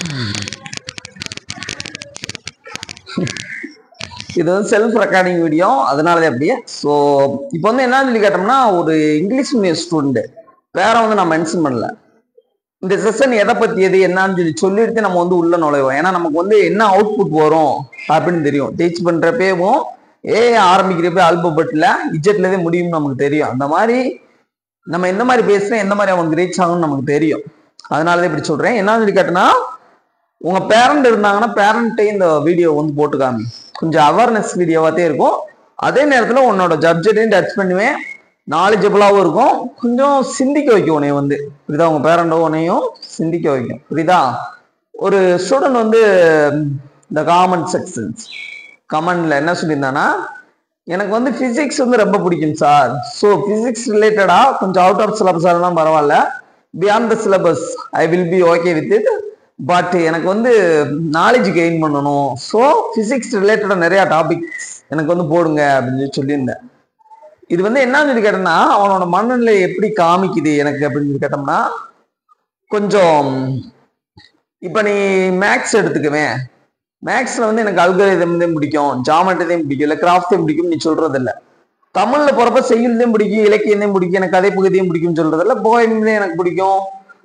இது வந்து self recording video அதனால தான் அப்படியே ஸோ இப்போ வந்து என்ன சொல்லி கேட்டோம்னா ஒரு இங்கிலீஷ் மீடியம் ஸ்டூடெண்ட் பேரை வந்து நான் மென்ஷன் பண்ணல இந்த செஷன் எதை பத்தியது என்னன்னு சொல்லி சொல்லிட்டு நம்ம வந்து உள்ள நுழைவோம் ஏன்னா நமக்கு வந்து என்ன அவுட்புட் வரும் அப்படின்னு தெரியும் டீச் பண்றப்பேவும் ஏ ஆரம்பிக்கிறப்ப ஆல்பபெட்ல இஜெட்ல தான் முடியும்னு நமக்கு தெரியும் அந்த மாதிரி நம்ம எந்த மாதிரி பேசுறோம் எந்த மாதிரி அவங்களுக்கு ரீச் ஆகும்னு நமக்கு தெரியும் அதனாலதான் இப்படி சொல்றேன் என்னன்னு சொல்லி கேட்டனா உங்க பேரண்ட் இருந்தாங்கன்னா பேரண்ட்டே இந்த வீடியோ வந்து போட்டு காமி கொஞ்சம் அவேர்னஸ் வீடியோவாத்தே இருக்கும் அதே நேரத்துல உன்னோட சப்ஜெக்டையும் டச் பண்ணுவேன் நாலேஜபிளாகவும் இருக்கும் கொஞ்சம் சிந்திக்க வைக்கும் உன்னைய வந்து புரியுதா உங்க பேரண்டோ உன்னையும் சிந்திக்க வைக்கும் புரியுதா ஒரு ஸ்டூடெண்ட் வந்து இந்த காமன் செக்ஷன்ஸ் கமெண்ட்ல என்ன சொல்லியிருந்தானா எனக்கு வந்து பிசிக்ஸ் வந்து ரொம்ப பிடிக்கும் சார் ஸோ பிசிக்ஸ் ரிலேட்டடா கொஞ்சம் அவுட் ஆஃப் சிலபஸ் இருந்தாலும் பரவாயில்ல beyond the syllabus I will be okay with it but எனக்கு வந்து நாலேஜ் கெயின் பண்ணணும் ஸோ பிசிக்ஸ் ரிலேட்டடாக நிறைய டாபிக்ஸ் எனக்கு வந்து போடுங்க அப்படின்னு சொல்லி சொல்லியிருந்தேன் இது வந்து என்ன சொல்லி கேட்டோம்னா அவனோட மனநிலை எப்படி காமிக்குது எனக்கு அப்படின்னு சொல்லி கேட்டோம்னா கொஞ்சம் இப்போ நீ மேக்ஸ் எடுத்துக்குவேன் மேக்ஸ்ல வந்து எனக்கு அல்கரிதம் தான் பிடிக்கும் ஜாமெட்ரி தான் பிடிக்கும் இல்லை கிராஃப்ட் தான் பிடிக்கும் நீ சொல்றது இல்ல தமிழ்ல போறப்ப செய்யுள் தான் பிடிக்கும் இலக்கியம் தான் பிடிக்கும் எனக்கு கதை பகுதியும் பிடிக்கும் சொல்றது இல்ல போயம் தான் எனக்கு பிடிக்கும்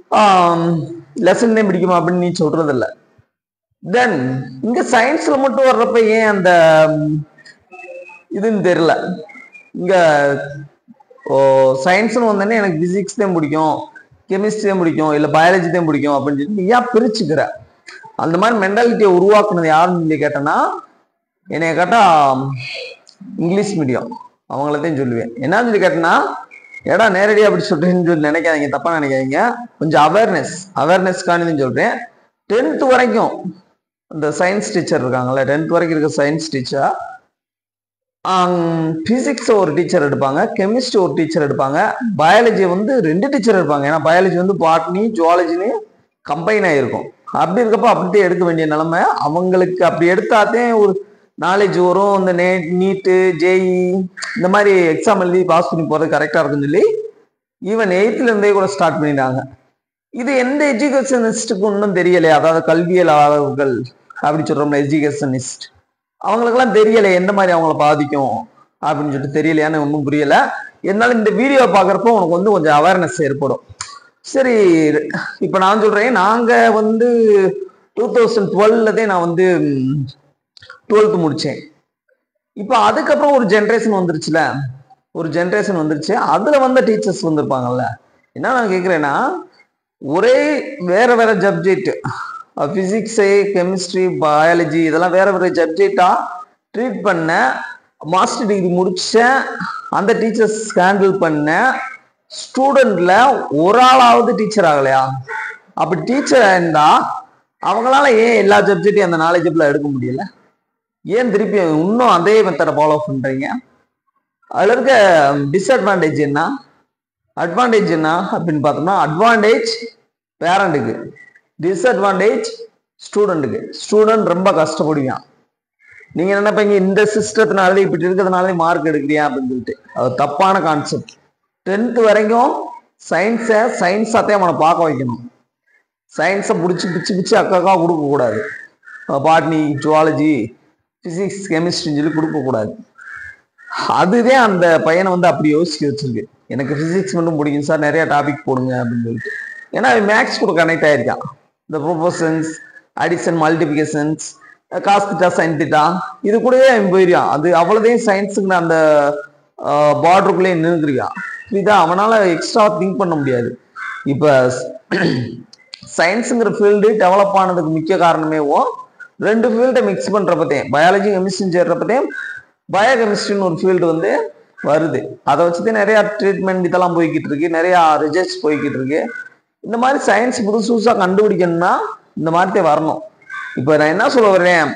லெசன் தான் பிடிக்கும் அப்படின்னு நீ சொல்றது இல்ல தென் இங்க சயின்ஸ்ல மட்டும் வர்றப்ப ஏன் அந்த ம், இதுன்னு தெரியல இங்க ஓ சயின்ஸ்னு வந்தோடனே எனக்கு பிசிக்ஸ் தான் பிடிக்கும் கெமிஸ்ட்ரி தான் பிடிக்கும் இல்ல பயாலஜி தான் பிடிக்கும் அப்படின்னு சொல்லி நீ ஏன் பிரிச்சுக்கிற அந்த மாதிரி மென்டாலிட்டியை உருவாக்குனது யாருன்னு சொல்லி கேட்டேன்னா என்னைய கேட்டா இங்கிலீஷ் மீடியம் அவங்களதையும் சொல்லுவேன் என்னன்னு சொல்லி கேட்டேன்னா ஏடா நேரடியாக அப்படி சொல்றேன்னு சொல்லி நினைக்காதீங்க தப்பா நினைக்காதீங்க கொஞ்சம் அவேர்னஸ் அவேர்னஸ்க்கானதுன்னு சொல்றேன் டென்த் வரைக்கும் இந்த சயின்ஸ் டீச்சர் இருக்காங்கல்ல டென்த் வரைக்கும் இருக்க சயின்ஸ் டீச்சர் பிசிக்ஸ் ஒரு டீச்சர் எடுப்பாங்க கெமிஸ்ட்ரி ஒரு டீச்சர் எடுப்பாங்க பயாலஜி வந்து ரெண்டு டீச்சர் எடுப்பாங்க ஏன்னா பயாலஜி வந்து பாட்னி ஜுவாலஜின்னு கம்பைன் ஆயிருக்கும் அப்படி இருக்கப்ப அப்படியே எடுக்க வேண்டிய நிலைமை அவங்களுக்கு அப்படி எடுத்தாதே ஒரு நாலேஜ் வரும் இந்த நே நீட்டு ஜேஇ இந்த மாதிரி எக்ஸாம் எழுதி பாஸ் பண்ணி போறது கரெக்டா இருக்குன்னு சொல்லி ஈவன் எயித்துல இருந்தே கூட ஸ்டார்ட் பண்ணிட்டாங்க இது எந்த எஜுகேஷனிஸ்டுக்கு இன்னும் தெரியலையே அதாவது கல்வியலாளர்கள் அப்படி சொல்றோம்ல எஜுகேஷனிஸ்ட் அவங்களுக்கெல்லாம் தெரியல எந்த மாதிரி அவங்கள பாதிக்கும் அப்படின்னு சொல்லிட்டு தெரியலையான்னு ஒன்றும் புரியல இருந்தாலும் இந்த வீடியோ பார்க்குறப்போ உனக்கு வந்து கொஞ்சம் அவேர்னஸ் ஏற்படும் சரி இப்போ நான் சொல்றேன் நாங்க வந்து டூ தௌசண்ட் டுவெல்லதே நான் வந்து டுவெல்த் முடிச்சேன் இப்போ அதுக்கப்புறம் ஒரு ஜென்ரேஷன் வந்துருச்சுல ஒரு ஜென்ரேஷன் வந்துருச்சு அதுல வந்த டீச்சர்ஸ் வந்திருப்பாங்கல்ல என்ன நான் கேட்குறேன்னா ஒரே வேற வேற சப்ஜெக்ட் பிசிக்ஸு கெமிஸ்ட்ரி பயாலஜி இதெல்லாம் வேற வேற சப்ஜெக்டா ட்ரீட் பண்ண மாஸ்டர் டிகிரி முடிச்ச அந்த டீச்சர்ஸ் ஹேண்டில் பண்ண ஸ்டூடெண்ட்ல ஒரு ஆளாவது டீச்சர் ஆகலையா அப்படி டீச்சர் இருந்தா அவங்களால ஏன் எல்லா சப்ஜெக்டையும் அந்த நாலேஜபிள் எடுக்க முடியல ஏன் திருப்பி இன்னும் அதே மெத்தடை ஃபாலோ பண்றீங்க அதுல இருக்க டிஸ்அட்வான்டேஜ் என்ன அட்வான்டேஜ் என்ன அப்படின்னு பார்த்தோம்னா அட்வான்டேஜ் பேரண்ட்டுக்கு டிஸ்அட்வான்டேஜ் ஸ்டூடெண்ட்டுக்கு ஸ்டூடெண்ட் ரொம்ப கஷ்டப்படுவான் நீங்க என்ன நினைப்பீங்க இந்த சிஸ்டத்தினால இப்படி இருக்கிறதுனால மார்க் எடுக்கிறியா அப்படின்னு சொல்லிட்டு அது தப்பான கான்செப்ட் டென்த் வரைக்கும் சயின்ஸை சயின்ஸாத்தையும் அவனை பார்க்க வைக்கணும் சயின்ஸை பிடிச்சி பிச்சு பிச்சு அக்காக்கா கொடுக்கக்கூடாது பாட்னி ஜுவாலஜி பிசிக்ஸ் கெமிஸ்ட்ரின்னு சொல்லி கொடுக்கக்கூடாது அதுதான் அந்த பையனை வந்து அப்படி யோசிக்க வச்சிருக்கு எனக்கு பிசிக்ஸ் மட்டும் பிடிக்கும் சார் நிறைய டாபிக் போடுங்க அப்படின்னு சொல்லிட்டு ஏன்னா மேக்ஸ் கூட கனெக்ட் ஆயிருக்கான் இந்த ப்ரொபோசன்ஸ் அடிஷன் மல்டிபிகேஷன்ஸ் காஸ்திட்டா சயின்டிட்டா இது கூடவே அவன் போயிருக்கான் அது அவ்வளோதையும் சயின்ஸுக்கு அந்த பார்டருக்குள்ளே நின்றுருக்கான் இதான் அவனால எக்ஸ்ட்ரா திங்க் பண்ண முடியாது இப்போ சயின்ஸுங்கிற ஃபீல்டு டெவலப் ஆனதுக்கு முக்கிய காரணமேவோ ரெண்டு ஃபீல்டை மிக்ஸ் பண்றப்பத்தையும் பயாலஜி கெமிஸ்ட்ரி சேர்றப்பத்தையும் பயோகெமிஸ்ட்ரின்னு ஒரு ஃபீல்டு வந்து வருது அதை வச்சுதான் நிறைய ட்ரீட்மெண்ட் இதெல்லாம் போய்கிட்டு இருக்கு நிறைய ரிசர்ச் போய்கிட்டு இருக்கு இந்த மாதிரி சயின்ஸ் புதுசு புதுசா கண்டுபிடிக்கணும்னா இந்த மாதிரி வரணும் இப்போ நான் என்ன சொல்ல வர்றேன்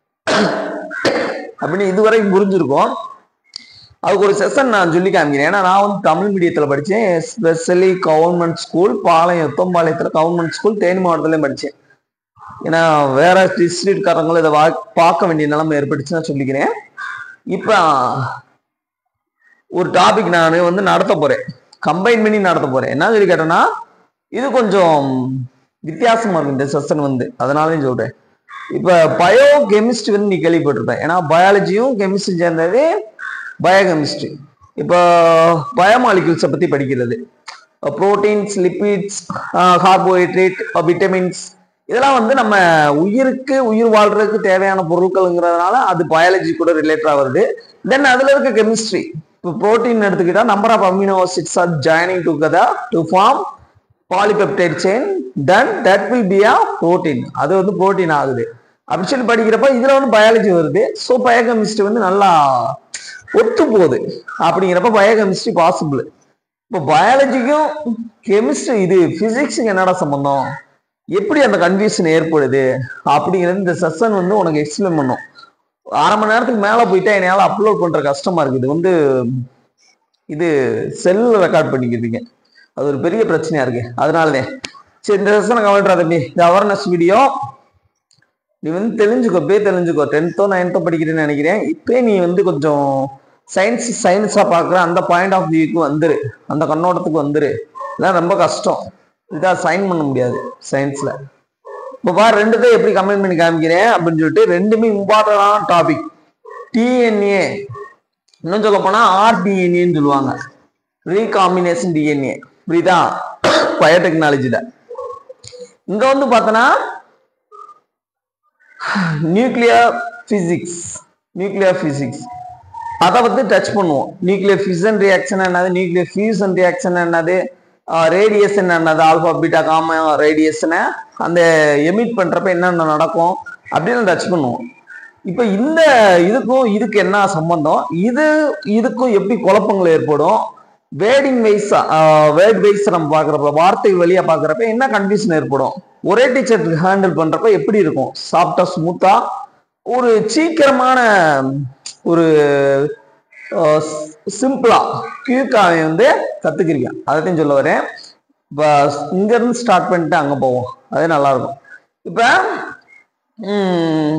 அப்படின்னு இதுவரைக்கும் புரிஞ்சிருக்கோம் அதுக்கு ஒரு செஷன் நான் சொல்லி காமிக்கிறேன் ஏன்னா நான் வந்து தமிழ் மீடியத்தில் படித்தேன் ஸ்பெஷலி கவர்மெண்ட் ஸ்கூல் பாளையம் எத்தம்பாளையத்தில் கவர்மெண்ட் ஸ்கூல் தேனி மாவட்டத்துலையும் படித்தேன் ஏன்னா வேற டிஸ்ட்ரிக்ட்காரங்களும் இதை வா பார்க்க வேண்டிய நிலைமை ஏற்பட்டுச்சு நான் சொல்லிக்கிறேன் இப்போ ஒரு டாபிக் நான் வந்து நடத்த போறேன் கம்பைன் பண்ணி நடத்த போறேன் என்ன சொல்லி கேட்டேன்னா இது கொஞ்சம் வித்தியாசமா இருக்கும் இந்த செஷன் வந்து அதனாலயும் சொல்றேன் இப்ப பயோ கெமிஸ்ட்ரி வந்து நீ கேள்விப்பட்டிருப்பேன் ஏன்னா பயாலஜியும் கெமிஸ்ட்ரி சேர்ந்தது பயோகெமிஸ்ட்ரி இப்போ பயோமாலிகுல்ஸை பத்தி படிக்கிறது புரோட்டீன்ஸ் லிப்பிட்ஸ் கார்போஹைட்ரேட் விட்டமின்ஸ் இதெல்லாம் வந்து நம்ம உயிருக்கு உயிர் வாழ்றதுக்கு தேவையான பொருட்கள்ங்கிறதுனால அது பயாலஜி கூட ரிலேட்டடா வருது தென் அதுல இருக்க கெமிஸ்ட்ரி இப்போ புரோட்டீன் எடுத்துக்கிட்டா number of amino acids are joining together to form polypeptide chain then that will be a protein அது வந்து புரோட்டீன் ஆகுது அப்படி சொல்லி படிக்கிறப்ப இதுல வந்து பயாலஜி வருது ஸோ பயோகெமிஸ்ட்ரி வந்து நல்லா ஒத்து போகுது அப்படிங்கிறப்ப பயோகெமிஸ்ட்ரி பாசிபிள் இப்போ பயாலஜிக்கும் கெமிஸ்ட்ரி இது பிசிக்ஸுக்கு என்னடா சம்பந்தம் எப்படி அந்த கன்ஃபியூஷன் ஏற்படுது அப்படிங்கிறது இந்த செஷன் வந்து உனக்கு எக்ஸ்பிளைன் பண்ணும் அரை மணி நேரத்துக்கு மேலே போயிட்டா என்னால் அப்லோட் பண்ற கஷ்டமா இருக்குது இது வந்து இது செல்லில் ரெக்கார்ட் பண்ணிக்கிறீங்க அது ஒரு பெரிய பிரச்சனையா இருக்கு அதனாலே சரி இந்த செஷனை கவனிட்றா தம்பி இந்த அவேர்னஸ் வீடியோ நீ வந்து தெரிஞ்சுக்கோ இப்பயே தெரிஞ்சுக்கோ டென்த்தோ நைன்த்தோ படிக்கிறேன்னு நினைக்கிறேன் இப்பயே நீ வந்து கொஞ்சம் சயின்ஸ் சயின்ஸா பார்க்குற அந்த பாயிண்ட் ஆஃப் வியூக்கு வந்துரு அந்த கண்ணோட்டத்துக்கு வந்துரு இதெல்லாம் ரொம்ப கஷ்டம் இதா சைன் பண்ண முடியாது சயின்ஸ்ல இப்போ பாரு ரெண்டுத்தையும் எப்படி கம்பைன் பண்ணி காமிக்கிறேன் அப்படின்னு சொல்லிட்டு ரெண்டுமே இம்பார்ட்டன்டான டாபிக் டிஎன்ஏ இன்னும் சொல்ல போனா ஆர்டிஎன்ஏன்னு சொல்லுவாங்க ரீகாம்பினேஷன் டிஎன்ஏ புரியுதா பயோடெக்னாலஜில இங்க வந்து பார்த்தோன்னா நியூக்ளியர் பிசிக்ஸ் நியூக்ளியர் பிசிக்ஸ் அதை வந்து டச் பண்ணுவோம் நியூக்ளியர் ஃபியூசன் ரியாக்ஷன் என்னது நியூக்ளியர் ஃபியூசன் ரியாக்ஷன் என்னது ரேடியேஷன் என்னது ஆல்பா பீட்டா காம ரேடியேஷனை அந்த எமிட் பண்றப்ப என்னென்ன நடக்கும் அப்படின்னு டச் பண்ணுவோம் இப்போ இந்த இதுக்கும் இதுக்கு என்ன சம்பந்தம் இது இதுக்கும் எப்படி குழப்பங்கள் ஏற்படும் வேர்டிங் வைஸ் வேர்ட் வைஸ் நம்ம பார்க்குறப்ப வார்த்தை வழியா பார்க்குறப்ப என்ன கன்ஃபியூஷன் ஏற்படும் ஒரே டீச்சர் ஹேண்டில் பண்றப்ப எப்படி இருக்கும் சாஃப்டா ஸ்மூத்தா ஒரு சீக்கிரமான ஒரு சிம்பிளா கியூக்கா வந்து கத்துக்கிறீங்க அதையும் சொல்ல வரேன் இப்போ இங்க இருந்து ஸ்டார்ட் பண்ணிட்டு அங்க போவோம் அதே நல்லா இருக்கும் இப்ப ம்,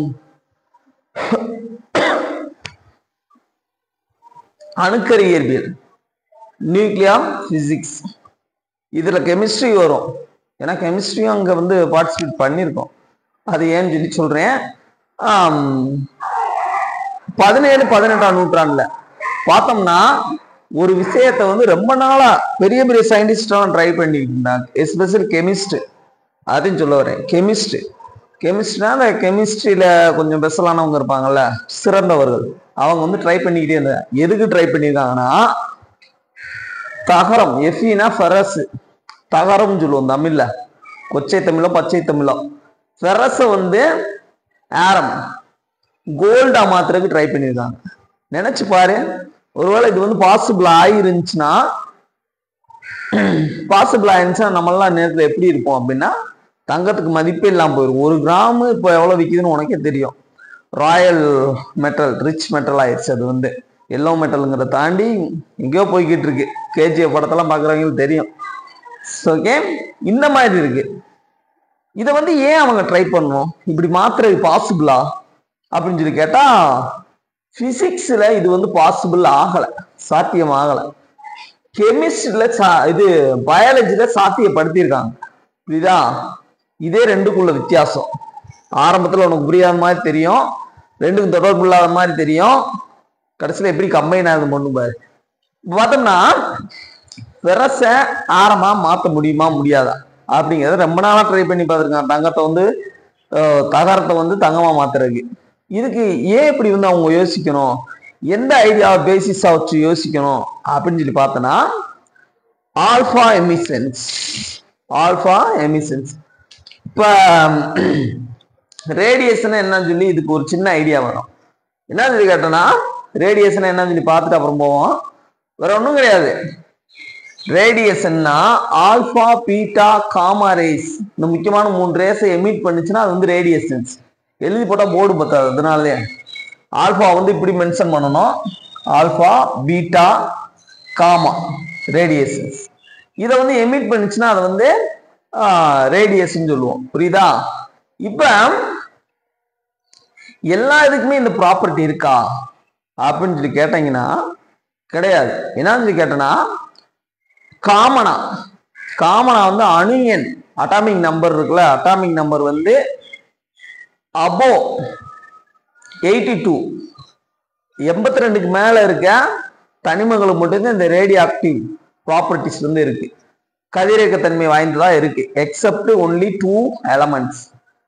அணுக்கரு இயற்பியல் நியூக்ளியர் பிசிக்ஸ் இதுல கெமிஸ்ட்ரி வரும் ஏன்னா கெமிஸ்ட்ரியும் அங்க வந்து பார்ட்டிசிபேட் பண்ணியிருக்கோம் அது ஏன்னு சொல்லி சொல்றேன் ஆம், பதினேழு பதினெட்டாம் நூற்றாண்டுல பார்த்தோம்னா ஒரு விஷயத்தை வந்து ரொம்ப நாளா பெரிய பெரிய சயின்டிஸ்ட்லாம் ட்ரை பண்ணிட்டு இருந்தாங்க எஸ்பெஷல் கெமிஸ்ட் அதையும் சொல்ல வரேன் கெமிஸ்ட் கெமிஸ்ட்னா அந்த கெமிஸ்ட்ரியில கொஞ்சம் பெசலானவங்க இருப்பாங்கல்ல சிறந்தவர்கள் அவங்க வந்து ட்ரை பண்ணிக்கிட்டே இருந்தாங்க எதுக்கு ட்ரை பண்ணியிருக்காங்கன்னா தகரம் எஃபினா ஃபெரஸ் தகரம் சொல்லுவோம் தமிழ்ல கொச்சை தமிழோ பச்சை தமிழோ ஃபெரஸை வந்து ஆரம் கோல்டா மாத்துறதுக்கு ட்ரை பண்ணியிருக்காங்க நினைச்சு பாரு ஒருவேளை இது வந்து பாசிபிள் ஆயிருந்துச்சுன்னா பாசிபிள் ஆயிருந்துச்சுன்னா நம்மளாம் நேரத்தில் எப்படி இருப்போம் அப்படின்னா தங்கத்துக்கு மதிப்பே இல்லாம போயிடும் ஒரு கிராம் இப்போ எவ்வளவு விற்கிதுன்னு உனக்கே தெரியும் ராயல் மெட்டல் ரிச் மெட்டல் ஆயிடுச்சு அது வந்து எல்லோ மெட்டலுங்கிறத தாண்டி எங்கேயோ போய்கிட்டு இருக்கு கேஜிஎஃப் படத்தெல்லாம் பார்க்குறவங்களுக்கு தெரியும் ஓகே இந்த மாதிரி இருக்கு இதை வந்து ஏன் அவங்க ட்ரை பண்ணணும் இப்படி மாத்துறது பாசிபிளா அப்படின்னு சொல்லி கேட்டா பிசிக்ஸ்ல இது வந்து பாசிபிள் ஆகல சாத்தியம் ஆகல கெமிஸ்ட்ரியில சா இது பயாலஜில சாத்தியப்படுத்தியிருக்காங்க புரியுதா இதே ரெண்டுக்குள்ள வித்தியாசம் ஆரம்பத்துல உனக்கு புரியாத மாதிரி தெரியும் ரெண்டுக்கும் தொடர்பு இல்லாத மாதிரி தெரியும் கடைசியில எப்படி கம்பைன் ஆகுது பொண்ணு பாரு இப்ப பார்த்தோம்னா விரச ஆரமா மாத்த முடியுமா முடியாதா அப்படிங்கறத ரொம்ப நாளா ட்ரை பண்ணி பார்த்திருக்காங்க தங்கத்தை வந்து அஹ், தகரத்தை வந்து தங்கமா மாத்துறதுக்கு இதுக்கு ஏன் இப்படி வந்து அவங்க யோசிக்கணும் எந்த ஐடியாவை பேசிஸா வச்சு யோசிக்கணும் அப்படின்னு சொல்லி பார்த்தோன்னா ஆல்ஃபா எமிஷன்ஸ் ஆல்ஃபா எமிஷன்ஸ் இப்போ ரேடியேஷன் என்னன்னு சொல்லி இதுக்கு ஒரு சின்ன ஐடியா வரும் என்ன சொல்லி கேட்டோம்னா ரேடியேஷன் என்னன்னு சொல்லி பார்த்துட்டு அப்புறம் போவோம் வேற ஒன்றும் கிடையாது ரேடியேஷன்னா ஆல்பா பீட்டா காமா ரேஸ் இந்த முக்கியமான மூணு ரேஸை எமிட் பண்ணுச்சுன்னா அது வந்து ரேடியேஷன்ஸ் எழுதி போட்டால் போர்டு பத்தாது அதனாலே ஆல்பா வந்து இப்படி மென்ஷன் பண்ணணும் ஆல்பா பீட்டா காமா ரேடியேஷன்ஸ் இதை வந்து எமிட் பண்ணுச்சுன்னா அதை வந்து ரேடியேஷன் சொல்லுவோம் புரியுதா இப்போ எல்லா இதுக்குமே இந்த ப்ராப்பர்ட்டி இருக்கா அப்படின்னு சொல்லி கேட்டீங்கன்னா கிடையாது என்னன்னு சொல்லி கேட்டேன்னா காமனா காமனா வந்து அணு எண் அட்டாமிக் நம்பர் இருக்குல்ல அட்டாமிக் நம்பர் வந்து அபோ எயிட்டி டூ எண்பத்தி ரெண்டுக்கு மேல இருக்க தனிமங்களுக்கு மட்டும்தான் இந்த ரேடியோ ஆக்டிவ் ப்ராப்பர்ட்டிஸ் வந்து இருக்கு கதிரியக்கத்தன்மை வாய்ந்ததா இருக்கு except only two elements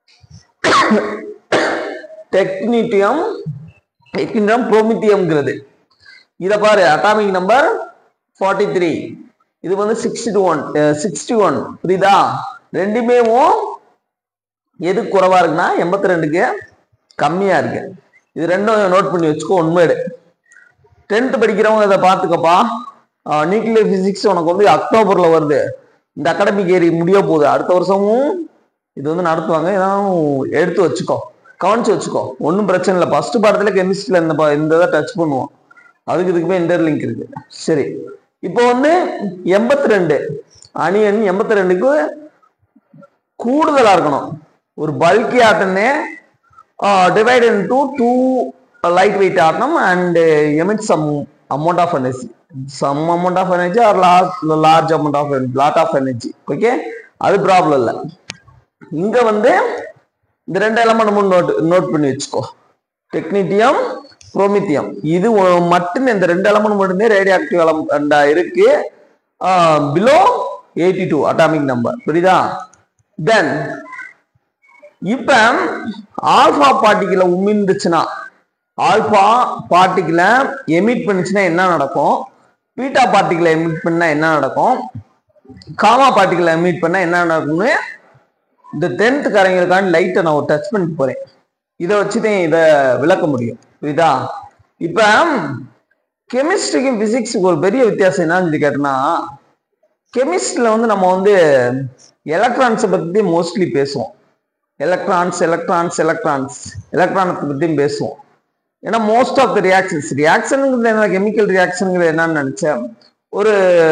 technetium technetium புரோமித்தியம்ங்கிறது இதை பாரு அட்டாமிக் நம்பர் ஃபார்ட்டி த்ரீ இது வந்து sixty two one sixty one புரியுதா ரெண்டுமே எது குறைவா இருக்குன்னா எண்பத்தி ரெண்டுக்கு கம்மியா இருக்கு இது ரெண்டும் நோட் பண்ணி வச்சுக்கோ உண்மைடு டென்த் படிக்கிறவங்க இதை பார்த்துக்கப்பா நியூக்ளியர் பிசிக்ஸ் உனக்கு வந்து அக்டோபர்ல வருது இந்த அகாடமிக் ஏரி முடிய போகுது அடுத்த வருஷமும் இது வந்து நடத்துவாங்க இதான் எடுத்து வச்சுக்கோ கவனிச்சு வச்சுக்கோ ஒன்றும் பிரச்சனை இல்லை ஃபர்ஸ்ட் பாடத்துல கெமிஸ்ட்ரியில் இந்த பா- இந்த இதை டச் பண்ணுவோம் அதுக்கு இதுக்குமே இன்டர்லிங்க் இருக்கு சரி இப்போ வந்து எண்பத்தி ரெண்டு அணியன் எண்பத்தி ரெண்டுக்கு கூடுதலா இருக்கணும் ஒரு பல்கி ஆட்டம்னே divide into two light weight atom and emit some amount of energy some amount of energy or large amount of lot of energy okay அது ப்ராப்ளம் இல்லை இங்க வந்து இந்த ரெண்டு எலமெண்ட் நோட் நோட் பண்ணி வச்சுக்கோ டெக்னிட்டியம் புரோமித்தியம் இது ஒ- மட்டும் இந்த ரெண்டு எலமெண்ட் மட்டும்தான் ரேடியோ ஆக்டிவ் எலமெண்டா இருக்கு below eighty two atomic number புரியுதா தென் இப்ப ஆல்பா பார்ட்டிகிள உமிழ்ந்துச்சுன்னா ஆல்பா பார்ட்டிகிள எமிட் பண்ணுச்சுன்னா என்ன நடக்கும் பீட்டா பார்ட்டிகிள எமிட் பண்ணா என்ன நடக்கும் காமா பார்ட்டிகிள எமிட் பண்ணா என்ன நடக்கும்னு இந்த டென்த் காரங்களுக்கான லைட்டை நான் ஒரு டச் பண்ணிட்டு போறேன் இதை வச்சுதான் இதை விளக்க முடியும் புரியுதா இப்ப கெமிஸ்ட்ரிக்கும் பிசிக்ஸுக்கு ஒரு பெரிய வித்தியாசம் என்னன்னு சொல்லி கேட்டோம்னா கெமிஸ்ட்ரியில் வந்து நம்ம வந்து எலக்ட்ரான்ஸை பற்றி மோஸ்ட்லி பேசுவோம் எலக்ட்ரான்ஸ் எலக்ட்ரான்ஸ் எலக்ட்ரான்ஸ் எலக்ட்ரானத்தை பற்றியும் பேசுவோம் ஏன்னா மோஸ்ட் ஆஃப் த ரியாக்ஷன்ஸ் ரியாக்ஷனுங்கிறது என்ன கெமிக்கல் ரியாக்ஷனுங்கிறது என்னன்னு நினைச்சேன் ஒரு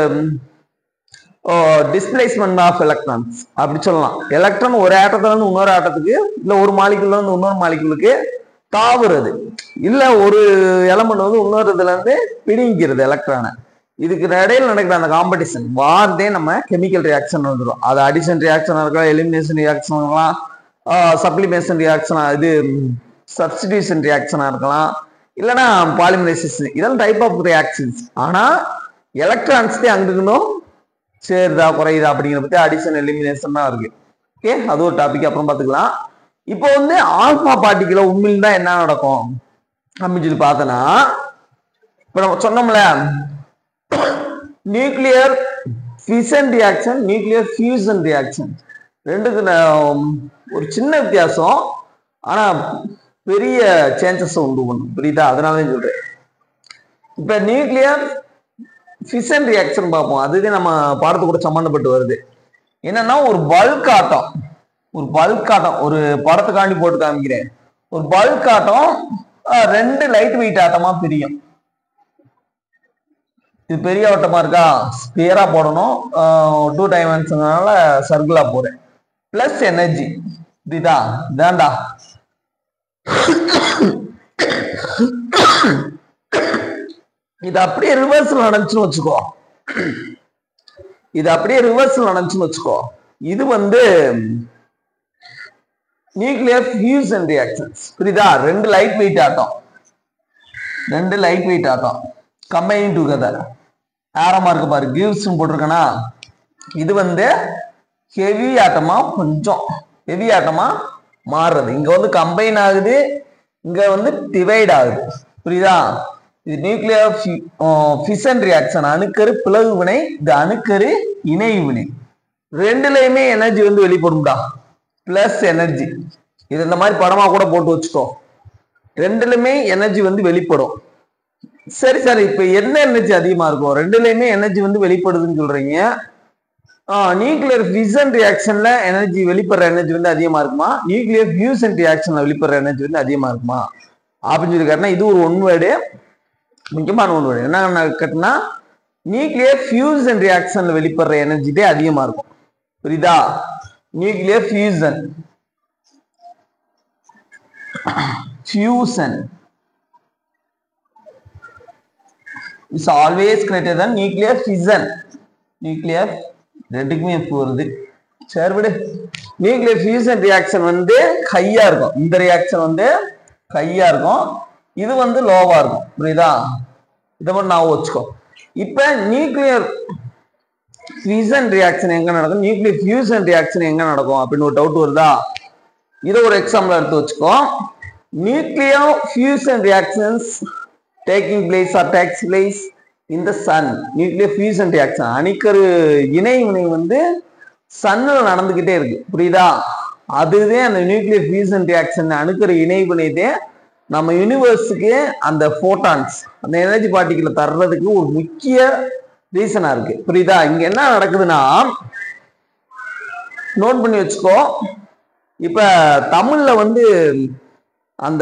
டிஸ்பிளேஸ்மெண்ட் ஆஃப் எலக்ட்ரான்ஸ் அப்படி சொல்லலாம் எலக்ட்ரான் ஒரு ஆட்டத்துல இருந்து இன்னொரு ஆட்டத்துக்கு இல்ல ஒரு மாலிகுல்ல இருந்து இன்னொரு மாலிகுலுக்கு தாவுறது இல்ல ஒரு எலமெண்ட் வந்து இன்னொரு இதுல இருந்து பிடிங்கிறது எலக்ட்ரானை இதுக்கு இடையில நடக்கிற அந்த காம்படிஷன் வார்தே நம்ம கெமிக்கல் ரியாக்ஷன் வந்துடும் அது அடிஷன் ரியாக்ஷனா இருக்கலாம் எலிமினேஷன் ரியாக்ஷன் இருக்கலாம் சப்ளிமேஷன் ரியாக்ஷனா இது சப்ஸ்டிடியூஷன் ரியாக்ஷனா இருக்கலாம் இல்லைன்னா பாலிமரைசேஷன் இதெல்லாம் டைப் ஆஃப் ரியாக்ஷன்ஸ் ஆனா எலக்ட்ரான்ஸ் தான் அங்குக்கணும் சேருதா குறையுதா அப்படிங்கிற பத்தி அடிஷன் எலிமினேஷன் தான் இருக்கு ஓகே அது ஒரு டாபிக் அப்புறம் பார்த்துக்கலாம் இப்போ வந்து ஆல்பா பார்ட்டிகள உண்மையில் தான் என்ன நடக்கும் அப்படின்னு சொல்லி பார்த்தோன்னா இப்போ நம்ம சொன்னோம்ல nuclear fission reaction nuclear fusion reaction ரெண்டுக்கு நான் ஒரு சின்ன வித்தியாசம் ஆனா பெரிய சேஞ்சஸ் உண்டு பண்ணும் புரியுதா அதனால தான் சொல்றேன் இப்ப நியூக்ளியர் ஃபிஷன் ரியாக்ஷன் பார்ப்போம் அதுதான் நம்ம பாடத்து கூட சம்மந்தப்பட்டு வருது என்னன்னா ஒரு பல்க் ஆட்டம் ஒரு பல்க் ஆட்டம் ஒரு படத்துக்காண்டி போட்டு காமிக்கிறேன் ஒரு பல்க் ஆட்டம் அஹ், ரெண்டு லைட் வெயிட் ஆட்டமா பிரியும் இது பெரிய வட்டமா இருக்கா ஸ்பியரா போடணும் டூ டைமென்ஷனால சர்க்கிளா போறேன் பிளஸ் எனர்ஜி இதுதா இதான்டா இது அப்படியே ரிவர்ஸ்ல நடந்துச்சுன்னு வச்சுக்கோ இது அப்படியே ரிவர்ஸ்ல நடந்துச்சுன்னு வச்சுக்கோ இது வந்து நியூக்ளியர் ஃபியூசன் ரியாக்ஷன்ஸ் புரியுதா ரெண்டு லைட் வெயிட் ஆட்டம் ரெண்டு light weight atom combine together ஆரமா இருக்கு பாரு கிவ்ஸ் போட்டிருக்கனா இது வந்து ஹெவி ஆட்டமா கொஞ்சம் ஹெவி ஆட்டமா மாறுறது இங்க வந்து கம்பைன் ஆகுது இங்க வந்து டிவைட் ஆகுது புரியுதா இது நியூக்ளியர் ஃபிஷன் ரியாக்ஷன் அணுக்கரு பிளவு வினை இது அணுக்கரு இணை வினை ரெண்டுலயுமே எனர்ஜி வந்து வெளிப்படும்டா பிளஸ் எனர்ஜி இது இந்த மாதிரி படமா கூட போட்டு வச்சுக்கோ ரெண்டுலயுமே எனர்ஜி வந்து வெளிப்படும் சரி சார் இப்ப என்ன எனர்ஜி அதிகமா இருக்கும் ரெண்டுலயுமே எனர்ஜி வந்து வெளிப்படுதுன்னு சொல்றீங்க நியூக்ளியர் ஃபிஷன் ரியாக்ஷன்ல எனர்ஜி வெளிப்படுற எனர்ஜி வந்து அதிகமா இருக்குமா நியூக்ளியர் ஃபியூசன் ரியாக்ஷன்ல வெளிப்படுற எனர்ஜி வந்து அதிகமா இருக்குமா அப்படின்னு சொல்லி கேட்டா இது ஒரு ஒன் வேர்டு முக்கியமான ஒன் வேர்டு என்ன கேட்டனா நியூக்ளியர் ஃபியூசன் ரியாக்ஷன்ல வெளிப்படுற எனர்ஜிட்டே அதிகமா இருக்கும் புரியுதா nuclear fusion fusion is always greater than nuclear fission nuclear ரெண்டுக்குமே எஃப் வருது சரி விடு நியூக்ளியர் ஃபியூசன் ரியாக்ஷன் வந்து ஹையா இருக்கும் இந்த ரியாக்ஷன் வந்து ஹையா இருக்கும் இது வந்து லோவா இருக்கும் புரியுதா இதை மட்டும் நான் வச்சுக்கோ இப்ப நியூக்ளியர் ஃபியூசன் ரியாக்ஷன் எங்க நடக்கும் நியூக்ளியர் ஃபியூசன் ரியாக்ஷன் எங்க நடக்கும் அப்படின்னு ஒரு டவுட் வருதா இதை ஒரு எக்ஸாம்பிள் எடுத்து வச்சுக்கோ nuclear fusion reactions taking place or takes place இந்த சன் நியூக்ளியர் ஃபியூசன் ரியாக்ஷன் அணிக்கரு இணை வினை வந்து சன்னில் நடந்துகிட்டே இருக்கு புரியுதா அதுதான் அந்த நியூக்ளியர் ஃபியூசன் ரியாக்ஷன் அணுக்கரு இணை வினைதே நம்ம யூனிவர்ஸுக்கு அந்த ஃபோட்டான்ஸ் அந்த எனர்ஜி பார்ட்டிகளை தர்றதுக்கு ஒரு முக்கிய ரீசனா இருக்கு புரியுதா இங்க என்ன நடக்குதுன்னா நோட் பண்ணி வச்சுக்கோ இப்ப தமிழ்ல வந்து அந்த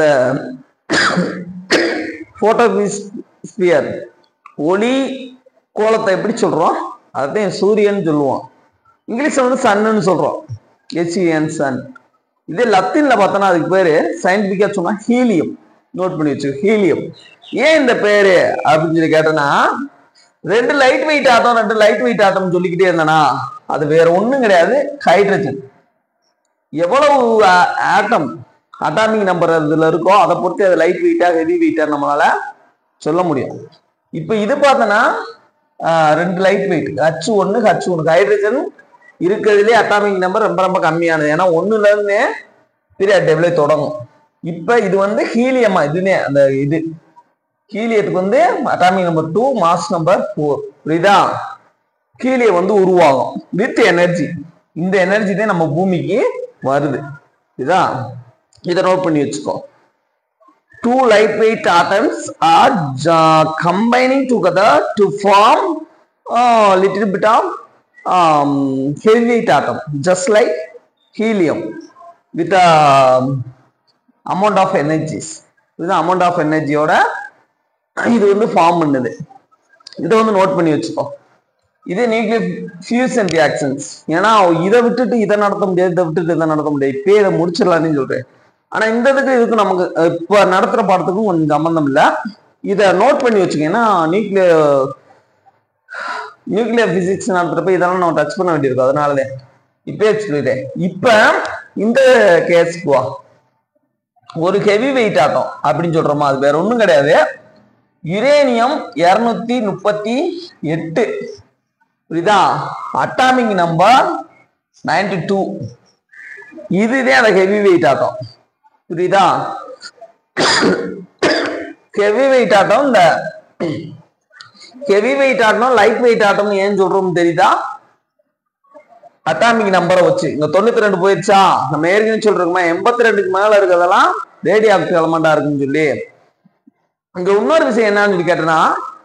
போட்டோஸ்பியர் ஒளி கோலத்தை எப்படி சொல்றோம் அதையும் சூரியன் சொல்லுவோம் இங்கிலீஷ்ல வந்து சன்னு சொல்றோம் எஸ்இஎன் சன் இதே லத்தீன்ல பார்த்தோன்னா அதுக்கு பேரு சயின்டிபிக்கா சொன்னா ஹீலியம் நோட் பண்ணி வச்சு ஹீலியம் ஏன் இந்த பேரு அப்படின்னு சொல்லி கேட்டோன்னா ரெண்டு லைட் வெயிட் ஆட்டம் ரெண்டு லைட் வெயிட் ஆட்டம் சொல்லிக்கிட்டே இருந்தனா அது வேற ஒண்ணும் கிடையாது ஹைட்ரஜன் எவ்வளவு ஆட்டம் அட்டாமிக் நம்பர் அதுல இருக்கோ அதை பொறுத்து அது லைட் வெயிட்டா ஹெவி வெயிட்டா நம்மளால சொல்ல முடியும் இப்போ இது பார்த்தோன்னா ஆஹ், ரெண்டு லைட் வெயிட் ஹச் ஒன்று ஹச் ஒன்று ஹைட்ரஜன் இருக்கிறதுலே அட்டாமிக் நம்பர் ரொம்ப ரொம்ப கம்மியானது ஏன்னா ஒண்ணுல இருந்து பீரியட் டெபிளே தொடங்கும் இப்போ இது வந்து ஹீலியமா இதுனே அந்த இது ஹீலியத்துக்கு வந்து atomic number two mass number four புரியுதா ஹீலியம் வந்து உருவாகும் வித் எனர்ஜி இந்த எனர்ஜி தான் நம்ம பூமிக்கு வருது இதுதான் இதை நோட் பண்ணி வச்சுக்கோ two lightweight atoms are uh, combining together to form a little bit of um, heavyweight atom, just like helium with a amount of energies. இது amount of எனர்ஜியோட இது வந்து ஃபார்ம் பண்ணுது இதை வந்து நோட் பண்ணி வச்சுக்கோ இது நியூக்ளியர் ஃபியூசன் ரியாக்ஷன்ஸ் ஏன்னா இதை விட்டுட்டு இதை நடத்த முடியாது இதை விட்டுட்டு இதை நடத்த முடியாது இப்பயே இதை முடிச்சிடலாம்னு சொல்றேன் ஆனா இந்த இதுக்கு இதுக்கு நமக்கு அஹ், இப்ப நடத்துற பாடத்துக்கும் கொஞ்சம் சம்பந்தம் இல்ல இதை நோட் பண்ணி வச்சுக்கோங்க நியூக்ளியர் நியூக்ளியர் பிசிக்ஸ் நடத்துறப்ப இதெல்லாம் நம்ம டச் பண்ண வேண்டியிருக்கும் அதனாலதான் இப்பயே சொல்லிடுறேன் இப்ப இந்த கேஸ்க்கு வா ஒரு ஹெவி வெயிட் ஆட்டம் அப்படின்னு சொல்றோமா அது வேற ஒண்ணும் கிடையாது யுரேனியம் இருநூத்தி முப்பத்தி எட்டு புரியுதா அட்டாமிக் நம்பர் நைன்டி டூ இதுதான் அந்த ஹெவி வெயிட் ஆட்டம் புரியுதா ஹெவி வெயிட் ஆட்டம் இந்த heavy weight atom light weight ஆட்டம்னு ஏன் சொல்றோம் தெரியுதா அட்டாமிக் நம்பரை வச்சு இங்க தொண்ணூத்தி ரெண்டு போயிடுச்சா நம்ம ஏற்கனவே சொல்றோமா எண்பத்தி ரெண்டுக்கு மேல இருக்கிறதெல்லாம் ரேடியோ ஆக்டிவ் எலமெண்டா இருக்குன்னு சொல்லி இங்க இன்னொரு விஷயம் என்னன்னு சொல்லி கேட்டேன்னா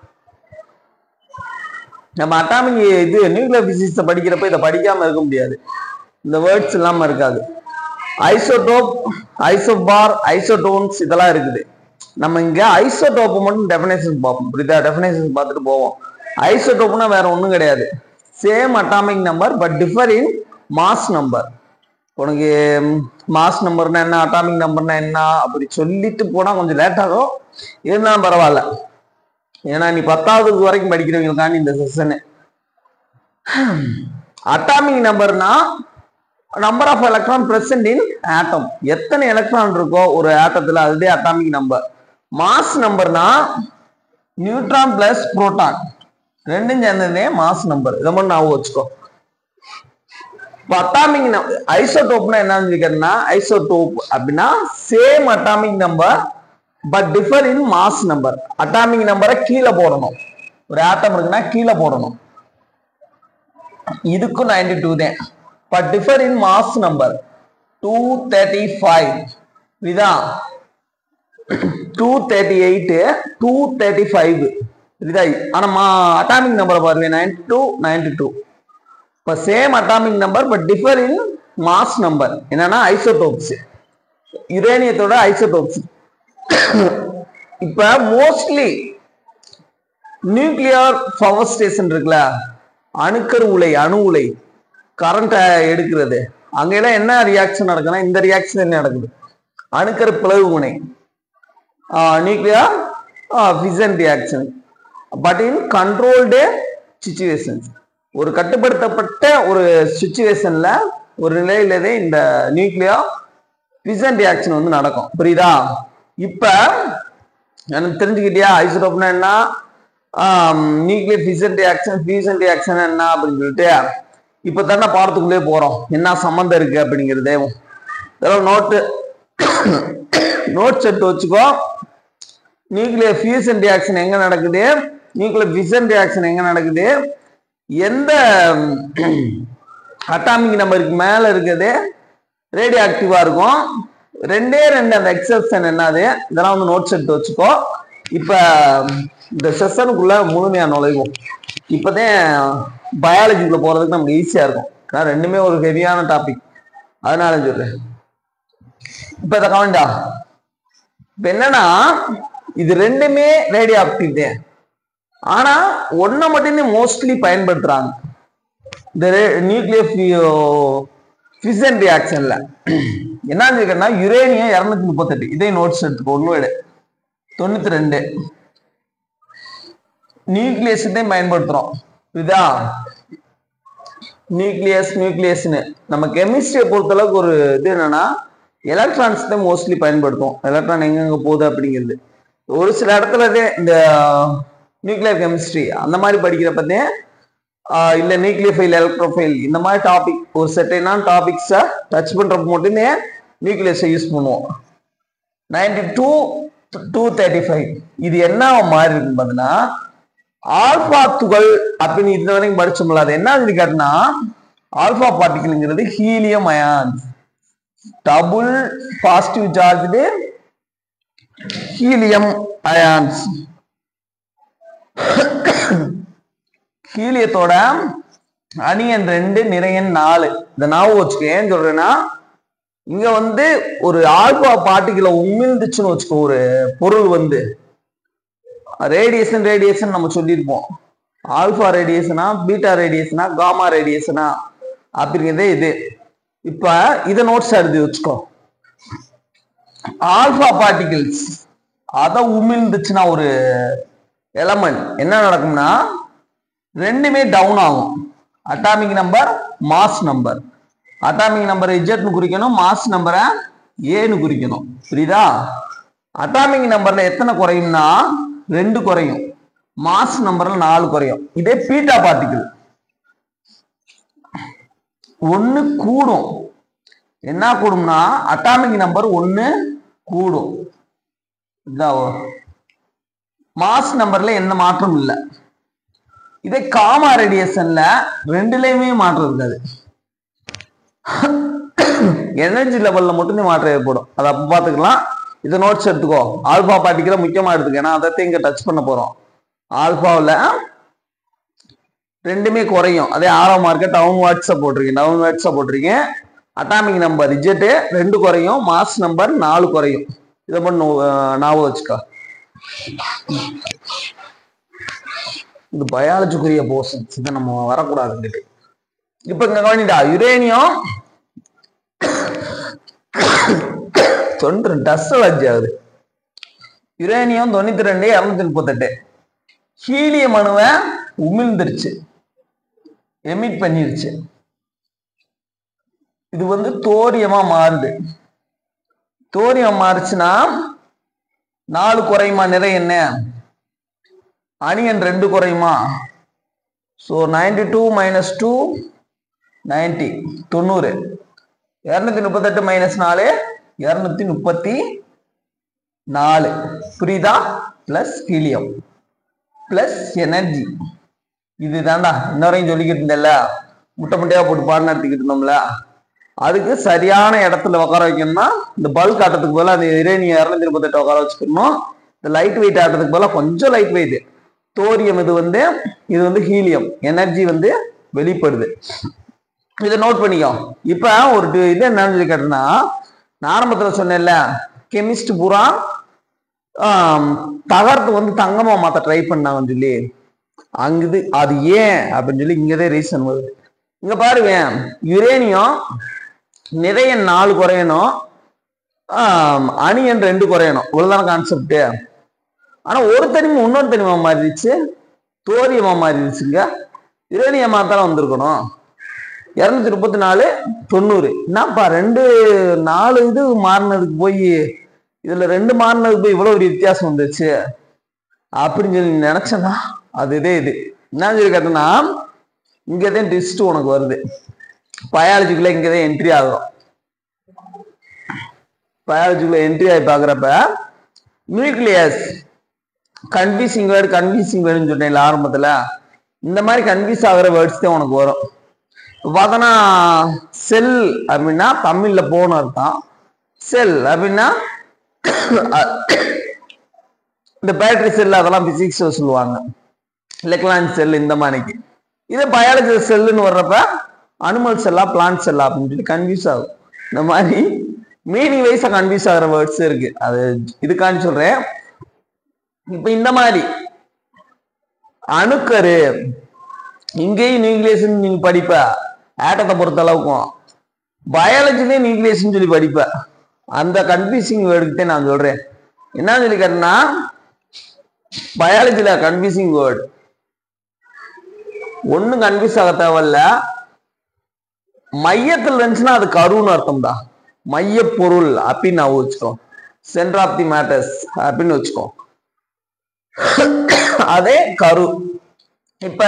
நம்ம அட்டாமிக் இது நியூக்ளியர் பிசிக்ஸ் படிக்கிறப்ப இதை படிக்காம இருக்க முடியாது இந்த வேர்ட்ஸ் இல்லாம இருக்காது ஐசோடோப் ஐசோபார் ஐசோடோன்ஸ் இதெல்லாம் இருக்குது நம்ம இங்க ஐசோடோப் மட்டும் டெஃபினேஷன் பார்ப்போம் புரியுதா டெஃபினேஷன் பார்த்துட்டு போவோம் ஐசோடோப்னா வேற ஒண்ணும் கிடையாது same atomic number but differ in mass number உனக்கு மாஸ் நம்பர்னா என்ன அட்டாமிக் நம்பர்னா என்ன அப்படி சொல்லிட்டு போனா கொஞ்சம் லேட் ஆகும் இருந்தாலும் பரவாயில்ல ஏன்னா நீ பத்தாவது வரைக்கும் படிக்கிறவங்களுக்காண்டி இந்த செஷனு அட்டாமிக் நம்பர்னா number of electron present in atom எத்தனை எலக்ட்ரான் இருக்கோ ஒரு ஆட்டத்துல அதுவே அட்டாமிக் நம்பர் மாஸ் நம்பர்னா நியூட்ரான் பிளஸ் புரோட்டான் ரெண்டும் சேர்ந்ததே மாஸ் நம்பர் இதை மட்டும் ஞாபகம் வச்சுக்கோ இப்போ அட்டாமிக் ஐசோடோப்னா என்னன்னு கேட்டீங்கன்னா ஐசோடோப் அப்படின்னா same atomic number but differ in mass number atomic நம்பரை கீழே போடணும் ஒரு ஆட்டம் இருக்குன்னா கீழே போடணும் இதுக்கும் நைன்டி டூ தான் but differ in mass number two thirty five இதுதான் two thirty eight two thirty five இதுதா ஆனா மா அட்டாமிக் நம்பரை பாருங்க நைன்டி டூ நைன்டி டூ இப்போ same atomic number but differ in mass number என்னன்னா ஐசோடோப்ஸ் யுரேனியத்தோட ஐசோடோப்ஸ் இப்ப மோஸ்ட்லி நியூக்ளியர் பவர் ஸ்டேஷன் இருக்குல்ல அணுக்கரு உலை அணு உலை கரண்ட்டை எடுக்கிறது அங்கெல்லாம் என்ன ரியாக்ஷன் நடக்குதுன்னா இந்த ரியாக்ஷன் என்ன நடக்குது அணுக்கரு பிளவு முனை nuclear fission reaction but in controlled situations ஒரு கட்டுப்படுத்தப்பட்ட ஒரு சுச்சுவேஷன்ல ஒரு நிலையிலதே இந்த நியூக்ளியோ ஃபிசன் ரியாக்ஷன் வந்து நடக்கும் புரியுதா இப்ப எனக்கு தெரிஞ்சுக்கிட்டியா ஐசோடோப்னா என்ன nuclear fission reaction fusion reaction என்ன அப்படின்னு சொல்லிட்டு இப்ப தானே பாடத்துக்குள்ளே போறோம் என்ன சம்மந்தம் இருக்கு அப்படிங்கிறதே இதெல்லாம் நோட்டு நோட்ஸ் எடுத்து வச்சுக்கோ நியூக்ளியர் ஃபியூசன் ரியாக்ஷன் எங்க நடக்குது நியூக்ளியர் ஃபிசன் ரியாக்ஷன் எங்க நடக்குது எந்த அட்டாமிக் நம்பருக்கு மேல இருக்குது ரேடியோ ஆக்டிவா இருக்கும் ரெண்டே ரெண்டு அந்த எக்ஸப்ஷன் என்னது இதெல்லாம் வந்து நோட்ஸ் எடுத்து வச்சுக்கோ இப்ப இந்த செஷனுக்குள்ள முழுமையா நுழைவோம் இப்பதான் பயாலஜிக்குள்ள போறதுக்கு நமக்கு ஈஸியா இருக்கும் ஏன்னா ரெண்டுமே ஒரு ஹெவியான டாபிக் அதனால சொல்றேன் இப்ப இதை கவனிடா இப்ப என்னன்னா இது ரெண்டுமே ரேடியோ ஆக்டிவ் தான் ஆனா ஒன்ன மட்டுமே மோஸ்ட்லி பயன்படுத்துறாங்க இந்த நியூக்ளியர் ஃபிசன் ரியாக்ஷன்ல என்ன இருக்குன்னா யுரேனியம் இருநூத்தி முப்பத்தெட்டு இதே நோட்ஸ் எடுத்துக்கோ ஒன்னு எடு தொண்ணூத்தி ரெண்டு நியூக்ளியஸ் தான் பயன்படுத்துறோம் இதா நியூக்ளியஸ் நியூக்ளியஸ்னு நம்ம கெமிஸ்ட்ரியை பொறுத்தளவுக்கு ஒரு இது என்னன்னா எலக்ட்ரான்ஸ் தான் மோஸ்ட்லி பயன்படுத்தும் எலக்ட்ரான் எங்கெங்க போகுது அப்படிங்கிறது ஒரு சில இடத்துல தான் இந்த நியூக்ளியர் கெமிஸ்ட்ரி அந்த மாதிரி படிக்கிறப்பதே ஆஹ் இல்ல நியூக்ளியோஃபைல் எலக்ட்ரோஃபைல் இந்த மாதிரி டாபிக் ஒரு செட்டைனான டாபிக்ஸை டச் பண்றப்ப மட்டுமே நியூக்ளியஸை யூஸ் பண்ணுவோம் ninety two two thirty five இது என்ன மாறி இருக்கு பார்த்தீங்கன்னா ஆல்பா துகள் அப்படின்னு இது வரைக்கும் படிச்சோம்ல அது என்ன சொல்லி காட்டுனா ஆல்பா பார்ட்டிகிள்ங்கிறது helium ion double positive charged helium ions ஹீலியத்தோட அணியன் ரெண்டு நிறையன் நாலு இந்த ஞாபகம் வச்சுக்கோ ஏன் சொல்றேன்னா இங்க வந்து ஒரு ஆல்பா பார்ட்டிகளை உமிழ்ந்துச்சுன்னு வச்சுக்கோ ஒரு பொருள் வந்து ரேடியேஷன் ரேடியேஷன் நம்ம சொல்லியிருப்போம் ஆல்பா ரேடியேஷனா பீட்டா ரேடியேஷனா காமா ரேடியேஷனா அப்படிங்கிறதே இது இப்ப இதை நோட்ஸ் எழுதி வச்சுக்கோ ஆல்பா பார்ட்டிகிள்ஸ் அதை உமிழ்ந்துச்சுன்னா ஒரு எலமெண்ட் என்ன நடக்கும்னா ரெண்டுமே டவுன் ஆகும் atomic number mass number atomic number இஜெட்னு குறிக்கணும் மாஸ் நம்பரை ஏன்னு குறிக்கணும் புரியுதா அட்டாமிக் நம்பர்ல எத்தனை குறையும்னா ரெண்டு குறையும் மாஸ் நம்பர்ல நாலு குறையும் இதே பீட்டா பார்ட்டிகிள் ஒன்னு கூடும் என்ன கூடும்னா அட்டாமிக் நம்பர் ஒன்னு கூடும் இதான் மாஸ் நம்பர்ல எந்த மாற்றமும் இல்லை இதே காமா ரேடியேஷன்ல ரெண்டுலயுமே மாற்றம் இருக்காது எனர்ஜி லெவல்ல மட்டுமே மாற்றம் ஏற்படும் அதை அப்ப பாத்துக்கலாம் இதை நோட்ஸ் எடுத்துக்கோ ஆல்பா பார்ட்டிக்கல முக்கியமா எடுத்துக்க ஏன்னா அதை இங்க டச் பண்ண போறோம் ஆல்பாவில் ரெண்டுமே குறையும் அதே ஆறாம் மார்க்க டவுன் வாட்ஸை போட்டிருக்கேன் டவுன் வாட்ஸை போட்டிருக்கேன் அட்டாமிக் நம்பர் இஜெட்டு ரெண்டு குறையும் மாஸ் நம்பர் நாலு குறையும் இதை மட்டும் நோ- அஹ் ஞாபகம் வச்சுக்கோ இது பயாலஜிக்குரிய போர்ஷன்ஸ் இதை நம்ம வரக்கூடாதுங்கிட்டு இப்ப இங்க கவனிடா யுரேனியம் தொண்ணூறு டஸ்ட் அலர்ஜி ஆகுது யுரேனியம் தொண்ணூத்தி ரெண்டு இருநூத்தி முப்பத்தெட்டு ஹீலியம் அணுவை உமிழ்ந்துருச்சு எமிட் பண்ணிருச்சு இது வந்து தோரியமா மாறுது தோரியம் மாறுச்சுன்னா நாலு குறையுமா நிறை என்ன அணியன் ரெண்டு குறையுமா so ninety two minus two ninety தொண்ணூறு இரநூத்தி முப்பத்தெட்டு மைனஸ் நாலு இரநூத்தி முப்பத்தி நாலு புரியுதா பிளஸ் ஹீலியம் பிளஸ் எனர்ஜி இதுதான்டா இன்னொரையும் சொல்லிக்கிட்டு இருந்தேன்ல முட்டை முட்டையா போட்டு பாடம் நடத்திக்கிட்டு இருந்தோம்ல அதுக்கு சரியான இடத்துல உட்கார வைக்கணும்னா இந்த பல்க் ஆட்டத்துக்கு பதிலா அந்த இரேனியம் இரநூத்தி முப்பத்தெட்டு உட்கார வச்சுக்கணும் இந்த லைட் வெயிட் ஆட்டத்துக்கு பதிலா கொஞ்சம் லைட் வெயிட் தோரியம் இது வந்து இது வந்து ஹீலியம் எனர்ஜி வந்து வெளிப்படுது இதை நோட் பண்ணிக்கோ இப்ப ஒரு டு- இது என்னன்னு சொல்லி கேட்டேன்னா நான் ஆரம்பத்துல சொன்னேன்ல கெமிஸ்ட் பூரா ஆம், தகரத்தை வந்து தங்கமா மாத்த ட்ரை பண்ணாங்கன்னு சொல்லி அங்குது அது ஏன் அப்படின்னு சொல்லி இங்கதான் ரீசன் வருது இங்க பாருங்க யுரேனியம் நிறைய நாலு குறையணும் ஆம், அணியன் ரெண்டு குறையணும் இவ்வளவுதான கான்செப்ட் ஆனா ஒரு தனிமை இன்னொரு தனிமா மாறிடுச்சு தோரியமா மாறிடுச்சுங்க யுரேனியமா தானே வந்திருக்கணும் இரநூத்தி முப்பத்தி நாலு தொண்ணூறு என்னப்பா ரெண்டு நாலு இது மாறினதுக்கு போய் இதுல ரெண்டு மாறினதுக்கு போய் இவ்வளவு ஒரு வித்தியாசம் வந்துச்சு அப்படின்னு சொல்லி நீ நினைச்சனா அது இதே இது என்ன சொல்லி கேட்டனா இங்கதான் டிஸ்ட் உனக்கு வருது பயாலஜிக்குள்ள இங்கதான் என்ட்ரி ஆகும் பயாலஜிக்குள்ள என்ட்ரி ஆகி பாக்குறப்ப நியூக்ளியஸ் கன்ஃபியூசிங் வேர்டு கன்ஃபியூசிங் வேர்டுன்னு சொன்னேன்ல ஆரம்பத்துல இந்த மாதிரி கன்ஃபியூஸ் ஆகுற வேர்ட்ஸ் தான் உனக்கு வரும் இப்போ பார்த்தோன்னா செல் அப்படின்னா தமிழ்ல போன அர்த்தம் செல் அப்படின்னா இந்த பேட்டரி செல் அதெல்லாம் பிசிக்ஸ் சொல்லுவாங்க லெக்லான் செல் இந்த மாதிரிக்கு இதே பயாலஜி செல்லுன்னு வர்றப்ப அனிமல் செல்லா பிளான்ட் செல்லா அப்படின்னு சொல்லி கன்ஃபியூஸ் ஆகும் இந்த மாதிரி மீனிங் வைஸா கன்ஃபியூஸ் ஆகிற வேர்ட்ஸ் இருக்கு அது இதுக்காண்டி சொல்றேன் இப்ப இந்த மாதிரி அணுக்கரு இங்கேயும் நியூக்ளியேஷன் நீங்க படிப்ப ஆட்டத்தை பொறுத்த அளவுக்கும் பயாலஜிலேயும் நியூக்ளியேஷன் சொல்லி படிப்ப அந்த கன்ஃபியூசிங் வேர்டுக்கு நான் சொல்றேன் என்ன சொல்லி கேட்டேன்னா பயாலஜில கன்ஃபியூசிங் வேர்டு ஒண்ணும் கன்ஃபியூஸ் ஆக தேவையில்ல மையத்தில் இருந்துச்சுன்னா அது கருன்னு அர்த்தம் தான் மைய பொருள் அப்படின்னு நான் வச்சுக்கோ சென்டர் ஆஃப் தி மேட்டர்ஸ் அப்படின்னு வச்சுக்கோ அதே கரு இப்ப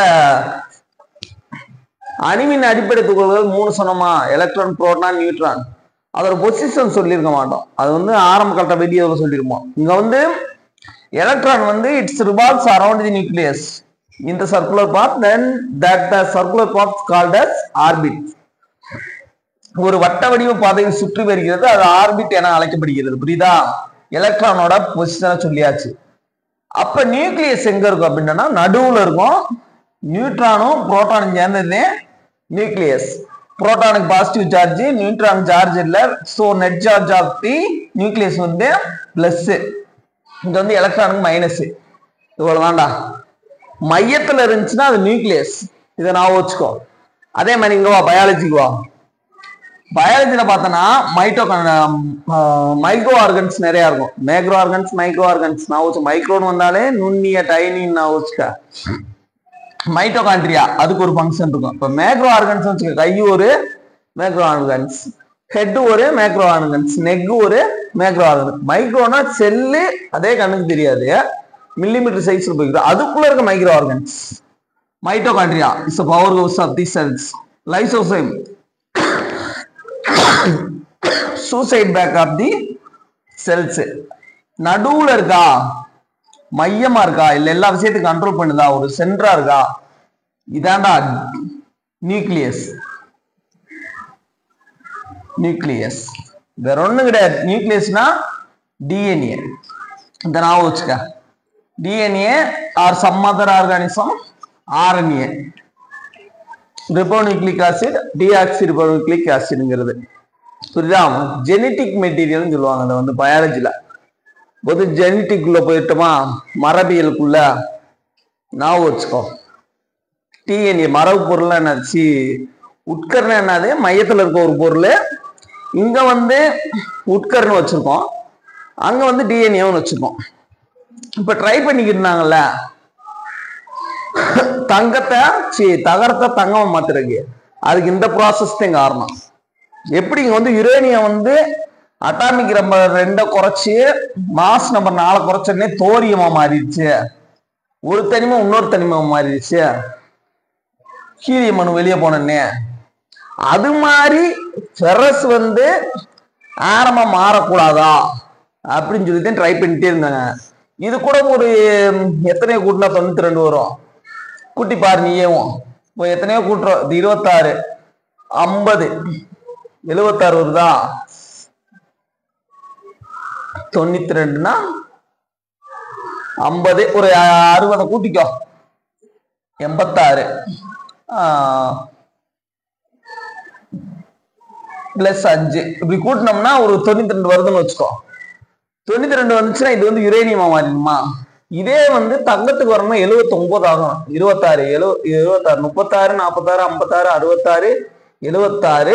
அணுவின் அடிப்படை துகள்கள் மூணு சொன்னோமா எலக்ட்ரான் புரோட்டான் நியூட்ரான் அதோட பொசிஷன் சொல்லியிருக்க மாட்டோம் அது வந்து ஆரம்ப கட்ட வீடியோவில் சொல்லியிருப்போம் இங்க வந்து எலக்ட்ரான் வந்து it's revolves around the nucleus இந்த circular path then that the circular path called as orbit ஒரு வட்ட வடிவ பாதையில் சுற்றி வருகிறது அது ஆர்பிட் என அழைக்கப்படுகிறது புரியுதா எலக்ட்ரானோட பொசிஷனை சொல்லியாச்சு அப்ப நியூக்ளியஸ் எங்க இருக்கும் அப்படின்னா நடுவுல இருக்கும் நியூட்ரானும் புரோட்டானும் சேர்ந்ததே நியூக்ளியஸ் புரோட்டானுக்கு பாசிட்டிவ் சார்ஜ் நியூட்ரான் சார்ஜ் இல்ல so net charge of the nucleus வந்து பிளஸ் இங்க வந்து எலக்ட்ரானுக்கு மைனஸ் இவ்வளவுதான்டா மையத்துல இருந்துச்சுன்னா அது நியூக்ளியஸ் இதை நான் வச்சுக்கோ அதே மாதிரி இங்க வா பயாலஜிக்கு வா பயாலஜில பார்த்தோன்னா மைட்டோ மைக்ரோ ஆர்கன்ஸ் நிறைய இருக்கும் மேக்ரோ ஆர்கன்ஸ் மைக்ரோ ஆர்கன்ஸ் நான் வச்சு மைக்ரோன்னு வந்தாலே நுண்ணிய டைனின்னு நான் வச்சுக்க மைட்டோகாண்ட்ரியா அதுக்கு ஒரு ஃபங்க்ஷன் இருக்கும் இப்போ மேக்ரோ ஆர்கன்ஸ் வச்சுக்க கை ஒரு மேக்ரோ ஆர்கன்ஸ் ஹெட் ஒரு மேக்ரோ ஆர்கன்ஸ் நெக் ஒரு மேக்ரோ ஆர்கன்ஸ் மைக்ரோனா செல்லு அதே கண்ணுக்கு தெரியாது மில்லிமீட்டர் சைஸ்ல போய்க்குது அதுக்குள்ள இருக்க micro organs mitochondria is power house of the cells lysosome suicide bag of the cells நடுவுல இருக்கா மையமா இருக்கா இல்ல எல்லா விஷயத்தையும் கண்ட்ரோல் பண்ணுதா ஒரு சென்டரா இருக்கா இதாண்டா நியூக்ளியஸ் நியூக்ளியஸ் வேற ஒண்ணும் கிடையாது நியூக்ளியஸ்னா டிஎன்ஏ இந்த ஞாபகம் வச்சுக்க DNA or some other organism RNA ribonucleic acid deoxy ribonucleic ஆசிட்ங்கிறது புரியுதா ஜெனட்டிக் மெட்டீரியல்னு சொல்லுவாங்க அதை வந்து பயாலஜில பொது ஜெனட்டிக்குள்ள போயிட்டோமா மரபியலுக்குள்ள ஞாபகம் வச்சுக்கோ டிஎன்ஏ மரபு பொருள் என்னாச்சு உட்கர்ணம் என்னது மையத்துல இருக்க ஒரு பொருள் இங்க வந்து உட்கர்னு வச்சிருக்கோம் அங்க வந்து டிஎன்ஏன்னு வச்சிருக்கோம் இப்ப ட்ரை பண்ணிக்கிட்டு இருந்தாங்கல்ல தங்கத்தை சி தகரத்தை தங்கமா மாத்துறதுக்கு அதுக்கு இந்த ப்ராசஸ் தான் காரணம் எப்படி இங்க வந்து யுரேனியம் வந்து அட்டாமிக் நம்பர் ரெண்டை குறைச்சு மாஸ் நம்பர் நாலை குறைச்சோடனே தோரியமா மாறிடுச்சு ஒரு தனிமம் இன்னொரு தனிமம் மாறிடுச்சு ஹீலியம் அணு வெளியே போனோடனே அது மாதிரி ஃபெரஸ் வந்து ஆரமா மாறக்கூடாதா அப்படின்னு சொல்லி தான் ட்ரை பண்ணிட்டே இருந்தாங்க இது கூட ஒரு எத்தனையோ கூட்டினா தொண்ணூத்தி ரெண்டு வரும் கூட்டி பாரு நீயும் இப்போ எத்தனையோ கூட்டுறோம் இது இருபத்தாறு ஐம்பது எழுபத்தாறு வருதா தொண்ணூத்தி ரெண்டுனா ஐம்பது ஒரு அறுபதை கூட்டிக்கோ எண்பத்தாறு பிளஸ் அஞ்சு இப்படி கூட்டினோம்னா ஒரு தொண்ணூத்தி ரெண்டு வருதுன்னு வச்சுக்கோ தொண்ணூத்தி ரெண்டு வந்துச்சுன்னா இது வந்து யுரேனியமா மாறிடுமா இதே வந்து தங்கத்துக்கு வரணும் எழுபத்தி ஒன்பது ஆகும் இருபத்தாறு எழு இருபத்தாறு முப்பத்தாறு நாற்பத்தாறு ஐம்பத்தாறு அறுபத்தாறு எழுபத்தாறு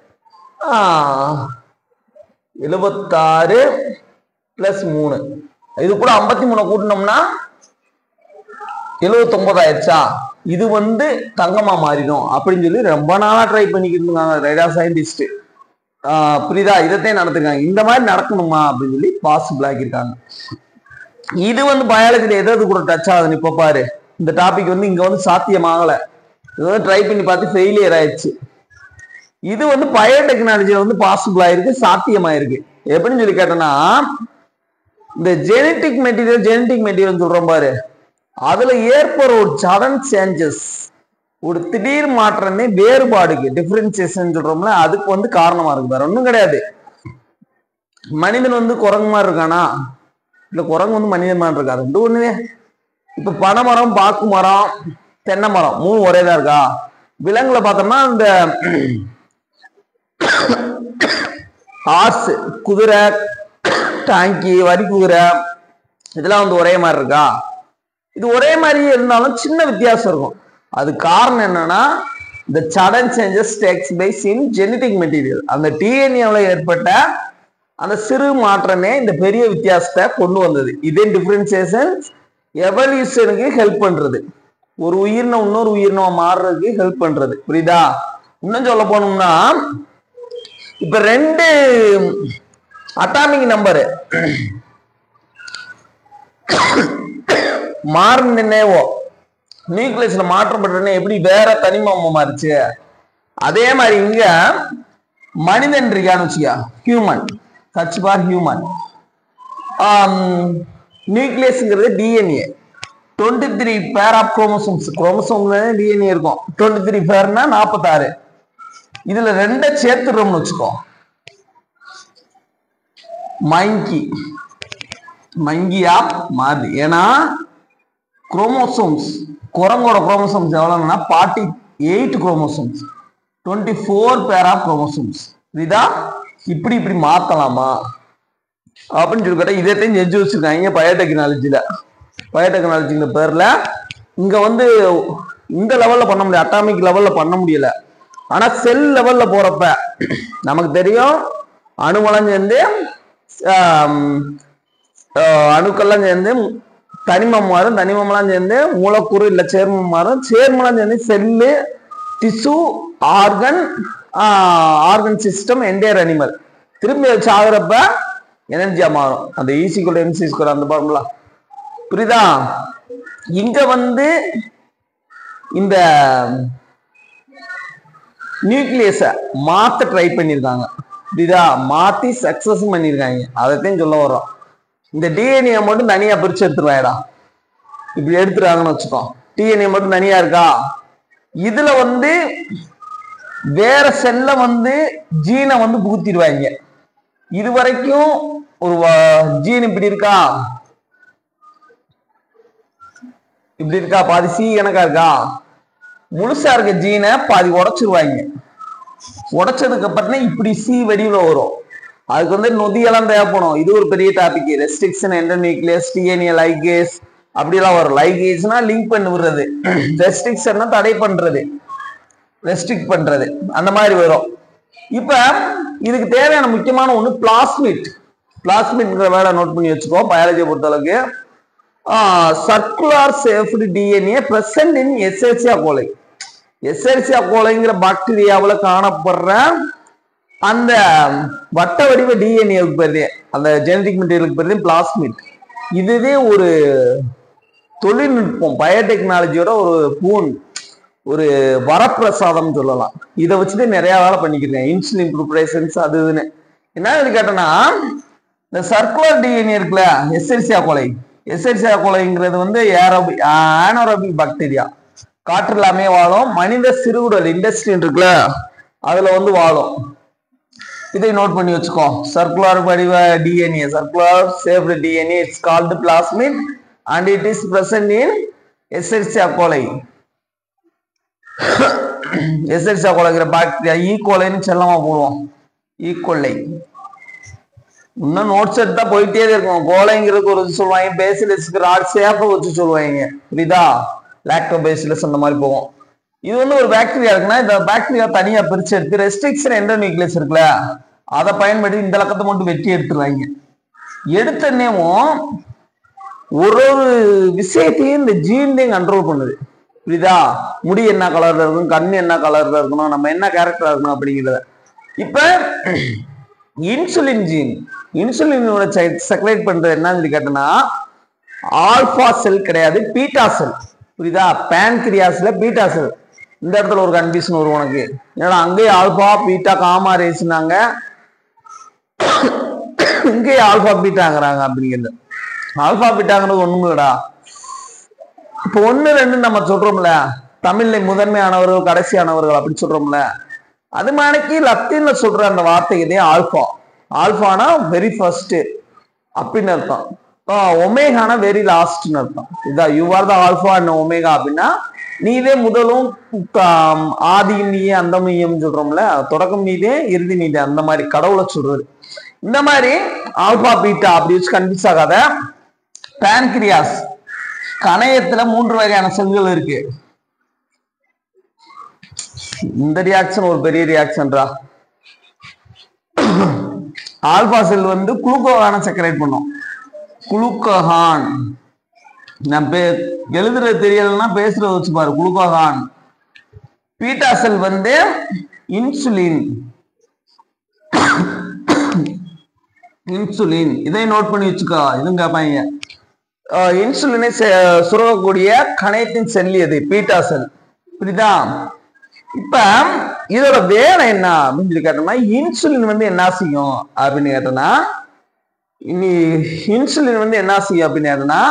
எழுபத்தாறு பிளஸ் மூணு இது கூட ஐம்பத்தி மூணு கூட்டினோம்னா எழுபத்தி ஒன்பது ஆயிடுச்சா இது வந்து தங்கமா மாறிடும் அப்படின்னு சொல்லி ரொம்ப நாளா ட்ரை பண்ணிக்கிட்டு இருக்காங்க ரேடா சயின்டிஸ்ட் புரியுதா இதைத்தான் நடத்துக்காங்க இந்த மாதிரி நடக்கணுமா அப்படின்னு சொல்லி பாசிபிள் ஆக்கியிருக்காங்க இது வந்து பயாலஜில எதாவது கூட டச் ஆகுதுன்னு இப்ப பாரு இந்த டாபிக் வந்து இங்க வந்து சாத்தியமாகல இது வந்து ட்ரை பண்ணி பார்த்து ஃபெயிலியர் ஆயிடுச்சு இது வந்து பயோடெக்னாலஜில வந்து பாசிபிள் ஆயிருக்கு சாத்தியமாயிருக்கு எப்படின்னு சொல்லி கேட்டோம்னா இந்த ஜெனட்டிக் மெட்டீரியல் ஜெனட்டிக் மெட்டீரியல் சொல்றோம் பாரு அதுல ஏற்படுற ஒரு சடன் சேஞ்சஸ் ஒரு திடீர் மாற்றமே வேறுபாடுக்கு டிஃபரன்சியேஷன் சொல்றோம்ல அதுக்கு வந்து காரணமா இருக்கு வேற ஒன்றும் கிடையாது மனிதன் வந்து குரங்கு மாதிரி இருக்கானா இல்ல குரங்கு வந்து மனிதன் மாதிரி இருக்கா ரெண்டு ஒண்ணுவே இப்ப பனை மரம் பாக்கு மரம் தென்னை மரம் மூணு ஒரே தான் இருக்கா விலங்குல பார்த்தோம்னா இந்த ஆசு குதிரை டாங்கி வரி குதிரை இதெல்லாம் வந்து ஒரே மாதிரி இருக்கா இது ஒரே மாதிரியே இருந்தாலும் சின்ன வித்தியாசம் இருக்கும் அது காரணம் என்னன்னா இந்த சடன் சேஞ்சஸ் டேக்ஸ் பைஸ் இன் ஜெனட்டிக் மெட்டீரியல் அந்த டிஎன்ஏல ஏற்பட்ட அந்த சிறு மாற்றமே இந்த பெரிய வித்தியாசத்தை கொண்டு வந்தது இதே டிஃபரன்சியேஷன் எவல்யூஷனுக்கு ஹெல்ப் பண்றது ஒரு உயிரினம் இன்னொரு உயிரினம் மாறுறதுக்கு ஹெல்ப் பண்றது புரியுதா இன்னும் சொல்ல போனோம்னா இப்ப ரெண்டு அட்டாமிக் நம்பரு மாறினேவோ நியூக்ளியஸ்ல மாற்றப்பட்டனே எப்படி வேற தனிமம் மாறிச்சு அதே மாதிரி இங்க மனிதன் இருக்கான்னு வச்சுக்க ஹியூமன் சர்ச் ஃபார் ஹியூமன் நியூக்ளியஸ்ங்கிறது DNA twenty three pair of chromosomes குரோமோசோம்ல டிஎன்ஏ இருக்கும் டுவெண்ட்டி த்ரீ பேர்னா நாற்பத்தாறு இதுல ரெண்டை சேர்த்துடுறோம்னு வச்சுக்கோ மங்கி மங்கியா மாறுது ஏன்னா குரோமோசோம்ஸ் குரங்கோட குரோமோசோம்ஸ் எவ்வளோன்னா forty eight chromosomes twenty four pair of chromosomes இதா இப்படி இப்படி மாத்தலாமா அப்படின்னு சொல்லி கேட்டா இதைத்தையும் செஞ்சு வச்சிருக்காங்க பயோடெக்னாலஜில பயோடெக்னாலஜிங்கிற பேர்ல இங்க வந்து இந்த லெவல்ல பண்ண முடியல அட்டாமிக் லெவல்ல பண்ண முடியல ஆனா செல் லெவல்ல போறப்ப நமக்கு தெரியும் அணுவலம் சேர்ந்து ஆம், ஆஹ், அணுக்கள்லாம் சேர்ந்து தனிமம் மாறும் தனிமம்லாம் சேர்ந்து மூலக்கூறு இல்ல சேர்மம் மாறும் சேர்மம்லாம் சேர்ந்து cell tissue organ organ system entire animal திரும்பி வச்சு ஆகுறப்ப எனர்ஜியா மாறும் அந்த ஈசி கூட எம்சி ஸ்கொயர் அந்த ஃபார்முலா புரியுதா இங்க வந்து இந்த நியூக்ளியஸ மாத்த ட்ரை பண்ணிருக்காங்க புரியுதா மாத்தி சக்சஸ் பண்ணிருக்காங்க அதைத்தான் சொல்ல வர்றோம் இந்த டிஎன்ஏ மட்டும் தனியா பிரிச்சு எடுத்துருவாயடா இப்படி எடுத்துருவாங்கன்னு வச்சுக்கோ டிஎன்ஏ மட்டும் தனியா இருக்கா இதுல வந்து வேற செல்ல வந்து ஜீனை வந்து புகுத்திடுவாங்க இது வரைக்கும் ஒரு ஜீன் இப்படி இருக்கா இப்படி இருக்கா பாதி சி கணக்கா இருக்கா முழுசா இருக்க ஜீனை பாதி உடைச்சிருவாங்க உடைச்சதுக்கு அப்புறம் இப்படி சி வடிவுல வரும் அதுக்கு வந்து நொதியெல்லாம் தேவைப்படும் இது ஒரு பெரிய topic restriction endonuclease DNA ligase அப்படிலாம் வரும் லைகேஸ்னா லிங்க் பண்ணி விடுறது ரெஸ்ட்ரிக்ஷன்னா தடை பண்றது ரெஸ்ட்ரிக்ட் பண்றது அந்த மாதிரி வரும் இப்ப இதுக்கு தேவையான முக்கியமான ஒண்ணு பிளாஸ்மிட் பிளாஸ்மிட்ங்கிற வேலை நோட் பண்ணி வச்சுக்கோ பயாலஜியை பொறுத்தளவுக்கு circular shaped DNA present in Escherichia coli Escherichia கோலைங்கிற பாக்டீரியாவில் காணப்படுற அந்த வட்ட வடிவ டிஎன்ஏவுக்கு பேருதே அந்த ஜெனடிக் மெட்டீரியலுக்கு பேருதே பிளாஸ்மிட் இதுவே ஒரு தொழில்நுட்பம் பயோடெக்னாலஜியோட ஒரு பூன் ஒரு வரப்பிரசாதம் சொல்லலாம் இதை வச்சுட்டு நிறைய வேலை பண்ணிக்கிறேன் இன்சுலின் ப்ரிப்பரேஷன்ஸ் அது இதுன்னு என்ன இது கேட்டேன்னா இந்த சர்க்குலர் டிஎன்ஏ இருக்குல்ல எஸ்எல்சியா கொலை எஸ்எல்சியா கொலைங்கிறது வந்து ஏரோபி ஆனோரோபிக் பாக்டீரியா காற்று இல்லாமே வாழும் மனித சிறுகுடல் இண்டஸ்ட்ரின் இருக்குல்ல அதுல வந்து வாழும் இதை நோட் பண்ணி வச்சுக்கோ சர்க்குலர் வடிவ DNA circular shaped DNA it's called plasmid and it is present in Escherichia coli Escherichia கொலைங்கிற bacteria ஈ கொலைன்னு செல்லமா போடுவோம் ஈ கொள்ளை இன்னும் நோட்ஸ் எடுத்தா போயிட்டே இருக்கும் கோலைங்கிறதுக்கு ஒரு இது சொல்லுவாங்க பேசிலஸ்க்கு ராட் சேஃபை வச்சு சொல்லுவாங்க புரியுதா லாக்டோ பேசிலஸ் அந்த மாதிரி போகும் இது வந்து ஒரு பாக்டீரியா இருக்குன்னா இந்த பாக்டீரியா தனியா பிரிச்சு எடுத்து ரெஸ்ட்ரிக்ஷன் எண்டோநியூக்ளியஸ் இருக்குல்ல அதை பயன்படுத்தி இந்த லக்கத்தை மட்டும் வெட்டி எடுத்துருவாங்க எடுத்தனேவும் ஒரு ஒரு விஷயத்தையும் இந்த ஜீன் தான் கண்ட்ரோல் பண்ணுது புரியுதா முடி என்ன கலர்ல இருக்கும் கண் என்ன கலர்ல இருக்கணும் நம்ம என்ன கேரக்டரா இருக்கணும் அப்படிங்கிறத இப்ப இன்சுலின் ஜீன் இன்சுலினோட செக்ரேட் பண்றது என்னன்னு சொல்லி கேட்டோம்னா ஆல்பா செல் கிடையாது பீட்டா செல் புரியுதா பேன்கிரியாஸ்ல பீட்டா செல் இந்த இடத்துல ஒரு கன்ஃபியூஷன் வரும் உனக்கு ஏன்னா அங்கேயே ஆல்பா பீட்டா காமா ரேஸ்னாங்க இங்கேயே ஆல்பா பீட்டாங்கிறாங்க அப்படிங்கிறது ஆல்பா பீட்டாங்கிறது ஒண்ணும் இல்லடா இப்போ ஒண்ணு ரெண்டு நம்ம சொல்றோம்ல தமிழ்ல முதன்மையானவர்கள் கடைசியானவர்கள் அப்படின்னு சொல்றோம்ல அது மாதிரிக்கு லத்தீன்ல சொல்ற அந்த வார்த்தைக்கு ஆல்பா ஆல்பானா வெரி ஃபர்ஸ்ட் அப்படின்னு அர்த்தம் ஒமேகானா வெரி லாஸ்ட்னு அர்த்தம் இதான் you are the alpha and omega அப்படின்னா நீதே முதலும் ஆம், ஆதியும் நீயே அந்தமையும் சொல்றோம்ல தொடக்கம் நீதே இறுதி நீதே அந்த மாதிரி கடவுளை சொல்றது இந்த மாதிரி ஆல்பா பீட்டா அப்படி வச்சு கன்ஃபியூஸ் ஆகாத பேன்கிரியாஸ் கணையத்துல மூன்று வகையான செல்கள் இருக்கு இந்த ரியாக்ஷன் ஒரு பெரிய ரியாக்ஷன்ரா ஆல்பா செல் வந்து குளுக்கோகான செக்கரேட் பண்ணும் குளுக்கோகான் நான் பே எழுதுறது தெரியலன்னா பேசுறது வச்சு பாரு குளுக்கோகான் பீட்டா செல் வந்து இன்சுலின் இன்சுலின் இதை நோட் பண்ணி வச்சுக்கோ இதுவும் கேட்பாங்க ஆஹ் இன்சுலினை செ- சுரக்கக்கூடிய கணையத்தின் செல் எது பீட்டா செல் புரியுதா இப்ப இதோட வேலை என்ன அப்படின்னு சொல்லி கேட்டோம்னா இன்சுலின் வந்து என்ன செய்யும் அப்படின்னு கேட்டோம்னா இனி இன்சுலின் வந்து என்ன செய்யும் அப்படின்னு கேட்டோம்னா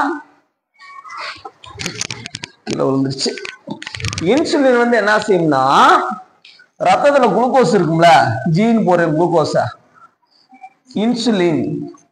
கீழே விழுந்துருச்சு இன்சுலின் வந்து என்ன செய்யும்னா ரத்தத்துல குளுக்கோஸ் இருக்கும்ல ஜீன் போற குளுக்கோஸ இன்சுலின்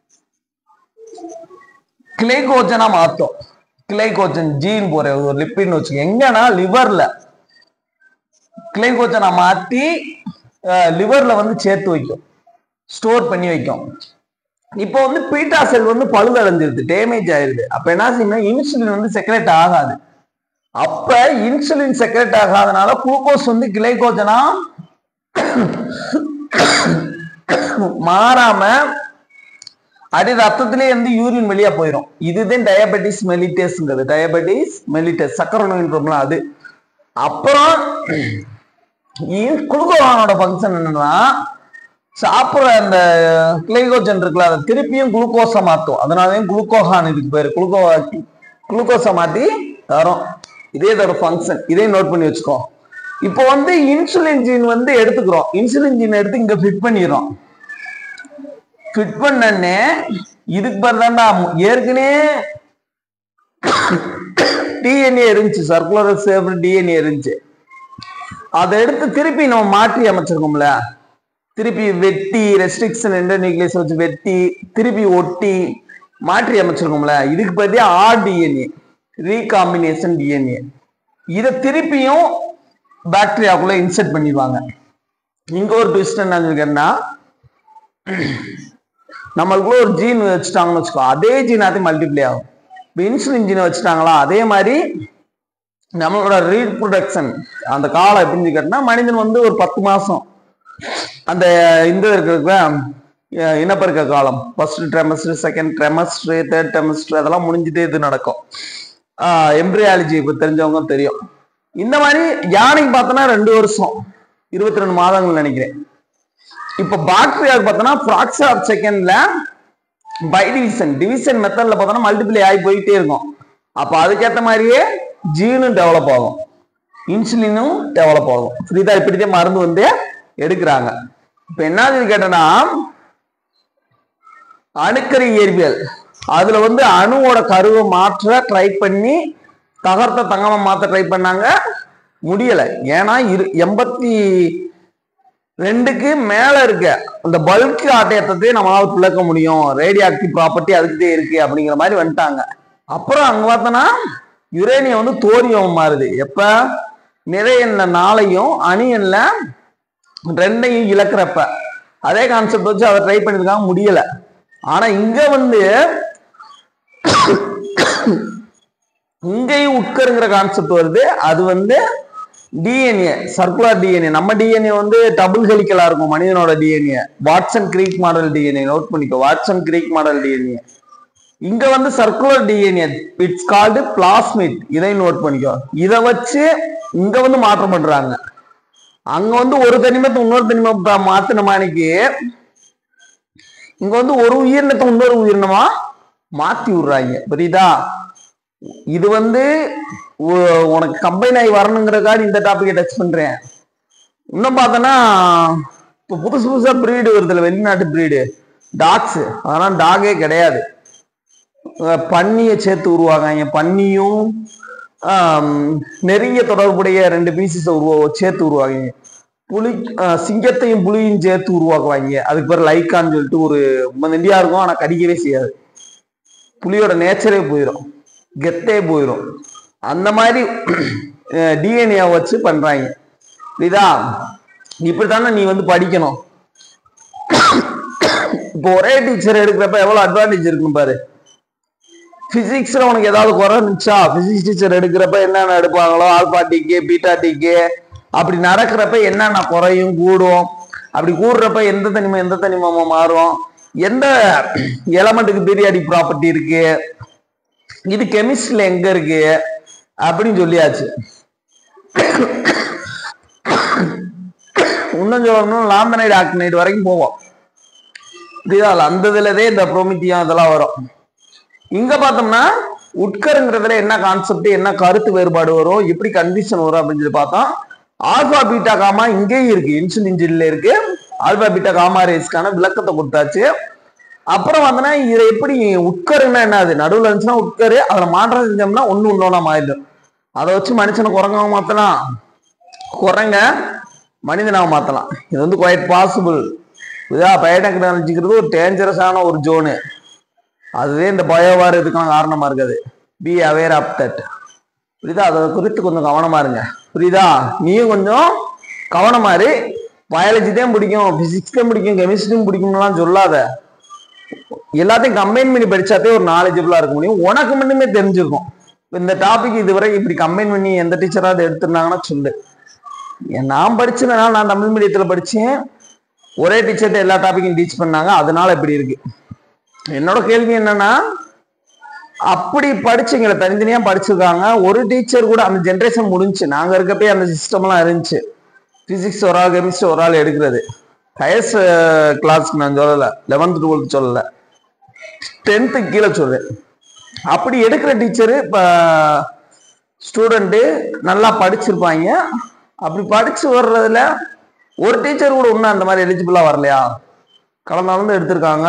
கிளைகோஜனா மாத்தும் கிளைகோஜன் ஜீன் போற ஒரு லிப்பிட்னு வச்சுக்கோங்க எங்கன்னா லிவர்ல கிளைகோஜனை மாத்தி லிவர்ல வந்து சேர்த்து வைக்கும் ஸ்டோர் பண்ணி வைக்கும் இப்போ வந்து பீட்டா செல் வந்து பழுதடைஞ்சிருது டேமேஜ் ஆயிருது அப்ப என்ன செய்யணும் இன்சுலின் வந்து செக்ரேட் ஆகாது அப்ப இன்சுலின் செக்ரேட் ஆகாதனால குளுக்கோஸ் வந்து கிளைகோஜனா மாறாம அடி ரத்தத்திலே இருந்து யூரின் வெளியா போயிடும் இதுதான் டயபெட்டிஸ் மெலிட்டஸ்ங்கிறது டயபெட்டிஸ் மெலிட்டஸ் சக்கரை நோயின்றோம்ல அது அப்புறம் குளுக்கோகானோட ஃபங்க்ஷன் என்னன்னா சாப்பிடுற அந்த கிளைகோஜன் இருக்குல்ல அதை திருப்பியும் குளுக்கோஸை மாத்தும் அதனாலதான் குளுக்கோகான் இதுக்கு பேரு குளுக்கோ குளுக்கோஸை மாத்தி தரும் இதே இதோட ஃபங்க்ஷன் இதே நோட் பண்ணி வச்சுக்கோ இப்போ வந்து இன்சுலின் ஜீன் வந்து எடுத்துக்கிறோம் இன்சுலின் ஜீன் எடுத்து இங்க ஃபிட் பண்ணிடுறோம் ஃபிட் பண்ணனே இதுக்கு பேர் தான்டா ஏற்கனவே டிஎன்ஏ இருந்துச்சு சர்க்குலர் சேஃப் டிஎன்ஏ இருந்துச்சு அதை எடுத்து திருப்பி நம்ம மாற்றி அமைச்சிருக்கோம்ல திருப்பி வெட்டி ரெஸ்ட்ரிக்ஷன் நியூக்ளியஸ் வச்சு வெட்டி திருப்பி ஒட்டி மாற்றி அமைச்சிருக்கோம்ல இதுக்கு பத்தி ஆர் டிஎன்ஏ ரீகாம்பினேஷன் டிஎன்ஏ இதை திருப்பியும் பாக்டீரியாக்குள்ள இன்செர்ட் பண்ணிடுவாங்க இங்க ஒரு ட்விஸ்ட் என்ன இருக்கேன்னா நம்மளுக்குள்ள ஒரு ஜீன் வச்சுட்டாங்கன்னு வச்சுக்கோ அதே ஜீன் அது மல்டிப்ளை ஆகும் இப்போ இன்சுலின் ஜீனை வச்சுட்டாங்களா அதே மாதிரி நம்மளோட ரீப்ரொடக்ஷன் அந்த காலம் எப்படின்னு கேட்டோம்னா மனிதன் வந்து ஒரு பத்து மாசம் அந்த இந்த இருக்கிற இனப்பெருக்க காலம் first trimester second trimester third trimester அதெல்லாம் முடிஞ்சுட்டே இது நடக்கும் எம்ப்ரியாலஜி இப்போ தெரிஞ்சவங்க தெரியும் இந்த மாதிரி யானைக்கு பார்த்தோன்னா ரெண்டு வருஷம் இருபத்தி ரெண்டு மாதங்கள் நினைக்கிறேன் இப்போ பாக்டீரியாவுக்கு பார்த்தோன்னா ஃப்ராக்சர் ஆஃப் செகண்ட்ல பை டிவிஷன் டிவிஷன் மெத்தட்ல பார்த்தோன்னா மல்டிப்ளை ஆகி போயிட்டே இருக்கும் அப்போ அதுக்கேற்ற மாதிரியே ஜீனும் டெவலப் ஆகும் இன்சுலினும் டெவலப் ஆகும் புரியுதா இப்படிதான் மருந்து வந்து எடுக்கிறாங்க இப்போ என்ன கேட்டேன்னா அணுக்கரு இயற்பியல் அதுல வந்து அணுவோட கருவை மாற்ற ட்ரை பண்ணி தகர்த்த தங்கமா மாத்த ட்ரை பண்ணாங்க முடியல ஏன்னா இரு எண்பத்தி ரெண்டுக்கு மேல இருக்க அந்த பல்க் ஆட்டயத்தை நம்மளால பிளக்க முடியும் ரேடியோ ஆக்டிவ் ப்ராப்பர்ட்டி அதுக்குதே இருக்கு அப்படிங்கிற மாதிரி வந்துட்டாங்க அப்புறம் அங்க பார்த்தோன்னா யுரேனியம் வந்து தோரியம் மாறுது எப்ப நிறைய நாளையும் அணியன்ல ரெண்டையும் இழக்கிறப்ப அதே கான்செப்ட் வச்சு அதை ட்ரை பண்ணிருக்காங்க முடியல ஆனா இங்க வந்து இங்கேயும் உட்கருங்கிற கான்செப்ட் வருது அது வந்து டிஎன்ஏ சர்க்குலர் டிஎன்ஏ நம்ம டிஎன்ஏ வந்து டபுள் ஹெலிக்கலா இருக்கும் மனிதனோட DNA Watson Crick model DNA note பண்ணிக்கோ வாட்சன் கிரீக் மாடல் டிஎன்ஏ இங்க வந்து circular DNA it's called plasmid இதை நோட் பண்ணிக்கோ இதை வச்சு இங்க வந்து மாற்றம் பண்றாங்க அங்க வந்து ஒரு தனிமத்தை இன்னொரு தனிமத்தை மாத்தின மாணிக்கு இங்க வந்து ஒரு உயிரினத்தை இன்னொரு உயிரினமா மாத்தி விடுறாங்க புரியுதா இது வந்து உ- உனக்கு கம்பைன் ஆகி வரணுங்கிறக்காக இந்த டாபிக்கை டச் பண்றேன் இன்னும் பார்த்தோன்னா இப்போ புதுசு புதுசா பிரீடு வருதுல்ல வெளிநாட்டு பிரீடு டாக்ஸ் அதெல்லாம் டாகே கிடையாது அஹ் பன்னியை சேர்த்து உருவாங்க பன்னியும் ஆம், நெருங்கிய தொடர்புடைய ரெண்டு பீசஸ் உருவா சேர்த்து உருவாங்க புலி அஹ், சிங்கத்தையும் புலியும் சேர்த்து உருவாக்குவாங்க அதுக்கு பேர் லைக்கான்னு சொல்லிட்டு ஒரு நெண்டியா இருக்கும் ஆனா கடிக்கவே செய்யாது புலியோட நேச்சரே போயிடும் கெத்தே போயிடும் அந்த மாதிரி டிஎன்ஏ வச்சு பண்றாங்க புரியுதா இப்படித்தானே நீ வந்து படிக்கணும் இப்போ ஒரே டீச்சர் எடுக்கிறப்ப எவ்வளவு அட்வான்டேஜ் இருக்கும் பாரு பிசிக்ஸ்ல உனக்கு ஏதாவது குறை இருந்துச்சா பிசிக்ஸ் டீச்சர் எடுக்கிறப்ப என்னென்ன எடுப்பாங்களோ ஆல்பா டிக்கு பீட்டா டிக்கு அப்படி நடக்கிறப்ப என்னென்ன குறையும் கூடும் அப்படி கூடுறப்ப எந்த தனிமம் எந்த தனிமமா மாறும் எந்த எலமெண்ட்டுக்கு பீரியாடிக் ப்ராப்பர்ட்டி இருக்கு இது கெமிஸ்ட்ரியில எங்க இருக்கு அப்படின்னு சொல்லியாச்சு இன்னும் சொல்லணும் லாந்தனைடு ஆக்டினைடு வரைக்கும் போவோம் புரியுதா அந்த இதுலதே இந்த புரோமித்தியம் இதெல்லாம் வரும் இங்க பார்த்தோம்னா உட்கருங்கிறதுல என்ன கான்செப்ட் என்ன கருத்து வேறுபாடு வரும் எப்படி கண்டிஷன் வரும் அப்படின்னு சொல்லி பார்த்தோம் ஆல்பா பீட்டா காமா இங்கேயும் இருக்கு இன்சுலின் ஜில்ல இருக்கு ஆல்பா பீட்டா காமா ரேஸ்க்கான விளக்கத்தை கொடுத்தாச்சு அப்புறம் வந்தோன்னா இதை எப்படி உட்கருன்னா என்ன அது நடுவில் இருந்துச்சுன்னா உட்கரு அதுல மாற்றம் செஞ்சோம்னா ஒண்ணு ஒன்னொன்னா மாறிடும் அதை வச்சு மனுஷனை குரங்காக மாத்தலாம் குரங்க மனிதனாக மாத்தலாம் இது வந்து குவைட் பாசிபிள் இதா பயோடெக்னாலஜிங்கிறது ஒரு டேஞ்சரஸான ஒரு ஜோனு அதுவே இந்த பயோவார் இதுக்கான காரணமா இருக்குது பி அவேர் ஆஃப் தட் புரியுதா அதை குறித்து கொஞ்சம் கவனமா இருங்க புரியுதா நீயும் கொஞ்சம் கவனமா இரு பயாலஜி தான் பிடிக்கும் பிசிக்ஸ் தான் பிடிக்கும் கெமிஸ்ட்ரியும் பிடிக்கும்லாம் சொல்லாத எல்லாத்தையும் கம்பைன் பண்ணி படிச்சாதே ஒரு நாலேஜபிளா இருக்க முடியும் உனக்கு மட்டுமே தெரிஞ்சிருக்கும் இந்த டாபிக் இதுவரை இப்படி கம்பைன் பண்ணி எந்த டீச்சராவது எடுத்திருந்தாங்கன்னா சொல்லு ஏன் நான் படிச்சதுனால நான் தமிழ் மீடியத்துல படிச்சேன் ஒரே டீச்சர்ட்ட எல்லா டாபிக்கும் டீச் பண்ணாங்க அதனால இப்படி இருக்கு என்னோட கேள்வி என்னன்னா அப்படி படிச்சீங்களே தனித்தனியா படிச்சிருக்காங்க ஒரு டீச்சர் கூட அந்த ஜென்ரேஷன் முடிஞ்சுச்சு நாங்க இருக்கப்பே அந்த சிஸ்டம் எல்லாம் இருந்துச்சு பிசிக்ஸ் ஒரு ஆள் கெமிஸ்ட்ரி ஒரு ஆள் எடுக்கிறது ஹையர்ஸ் கிளாஸ்க்கு நான் சொல்லல லெவன்த் டுவெல்த் சொல்லல டென்த்து கீழே சொல்றேன் அப்படி எடுக்கிற டீச்சரு இப்போ ஸ்டூடெண்ட்டு நல்லா படிச்சிருப்பாங்க அப்படி படிச்சு வர்றதுல ஒரு டீச்சர் கூட இன்னும் அந்த மாதிரி எலிஜிபிளா வரலையா கடந்த வந்து எடுத்திருக்காங்க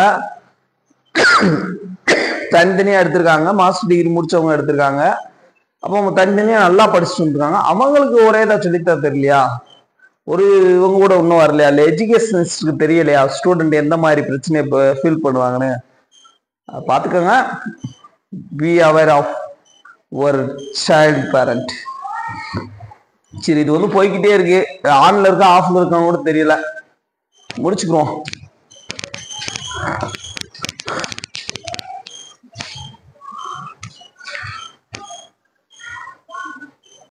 தனித்தனியா எடுத்திருக்காங்க மாஸ்டர் டிகிரி முடிச்சவங்க எடுத்திருக்காங்க அப்போ அவங்க தனித்தனியா நல்லா படிச்சுட்டு இருக்காங்க அவங்களுக்கு ஒரே தான் சொல்லித்தர தெரியலையா ஒரு இவங்க கூட இன்னும் வரலையா இல்லை எஜுகேஷனிஸ்டுக்கு தெரியலையா ஸ்டூடெண்ட் எந்த மாதிரி பிரச்சனையை ஃபீல் பண்ணுவாங்கன்னு அஹ் பார்த்துக்கோங்க பி அவேர் ஆஃப் ஒரு சைல்டு பேரண்ட் சரி இது வந்து போய்க்கிட்டே இருக்கு ஆன்ல இருக்கா ஆஃப்ல இருக்கான்னு கூட தெரியல முடிச்சுக்கிறோம்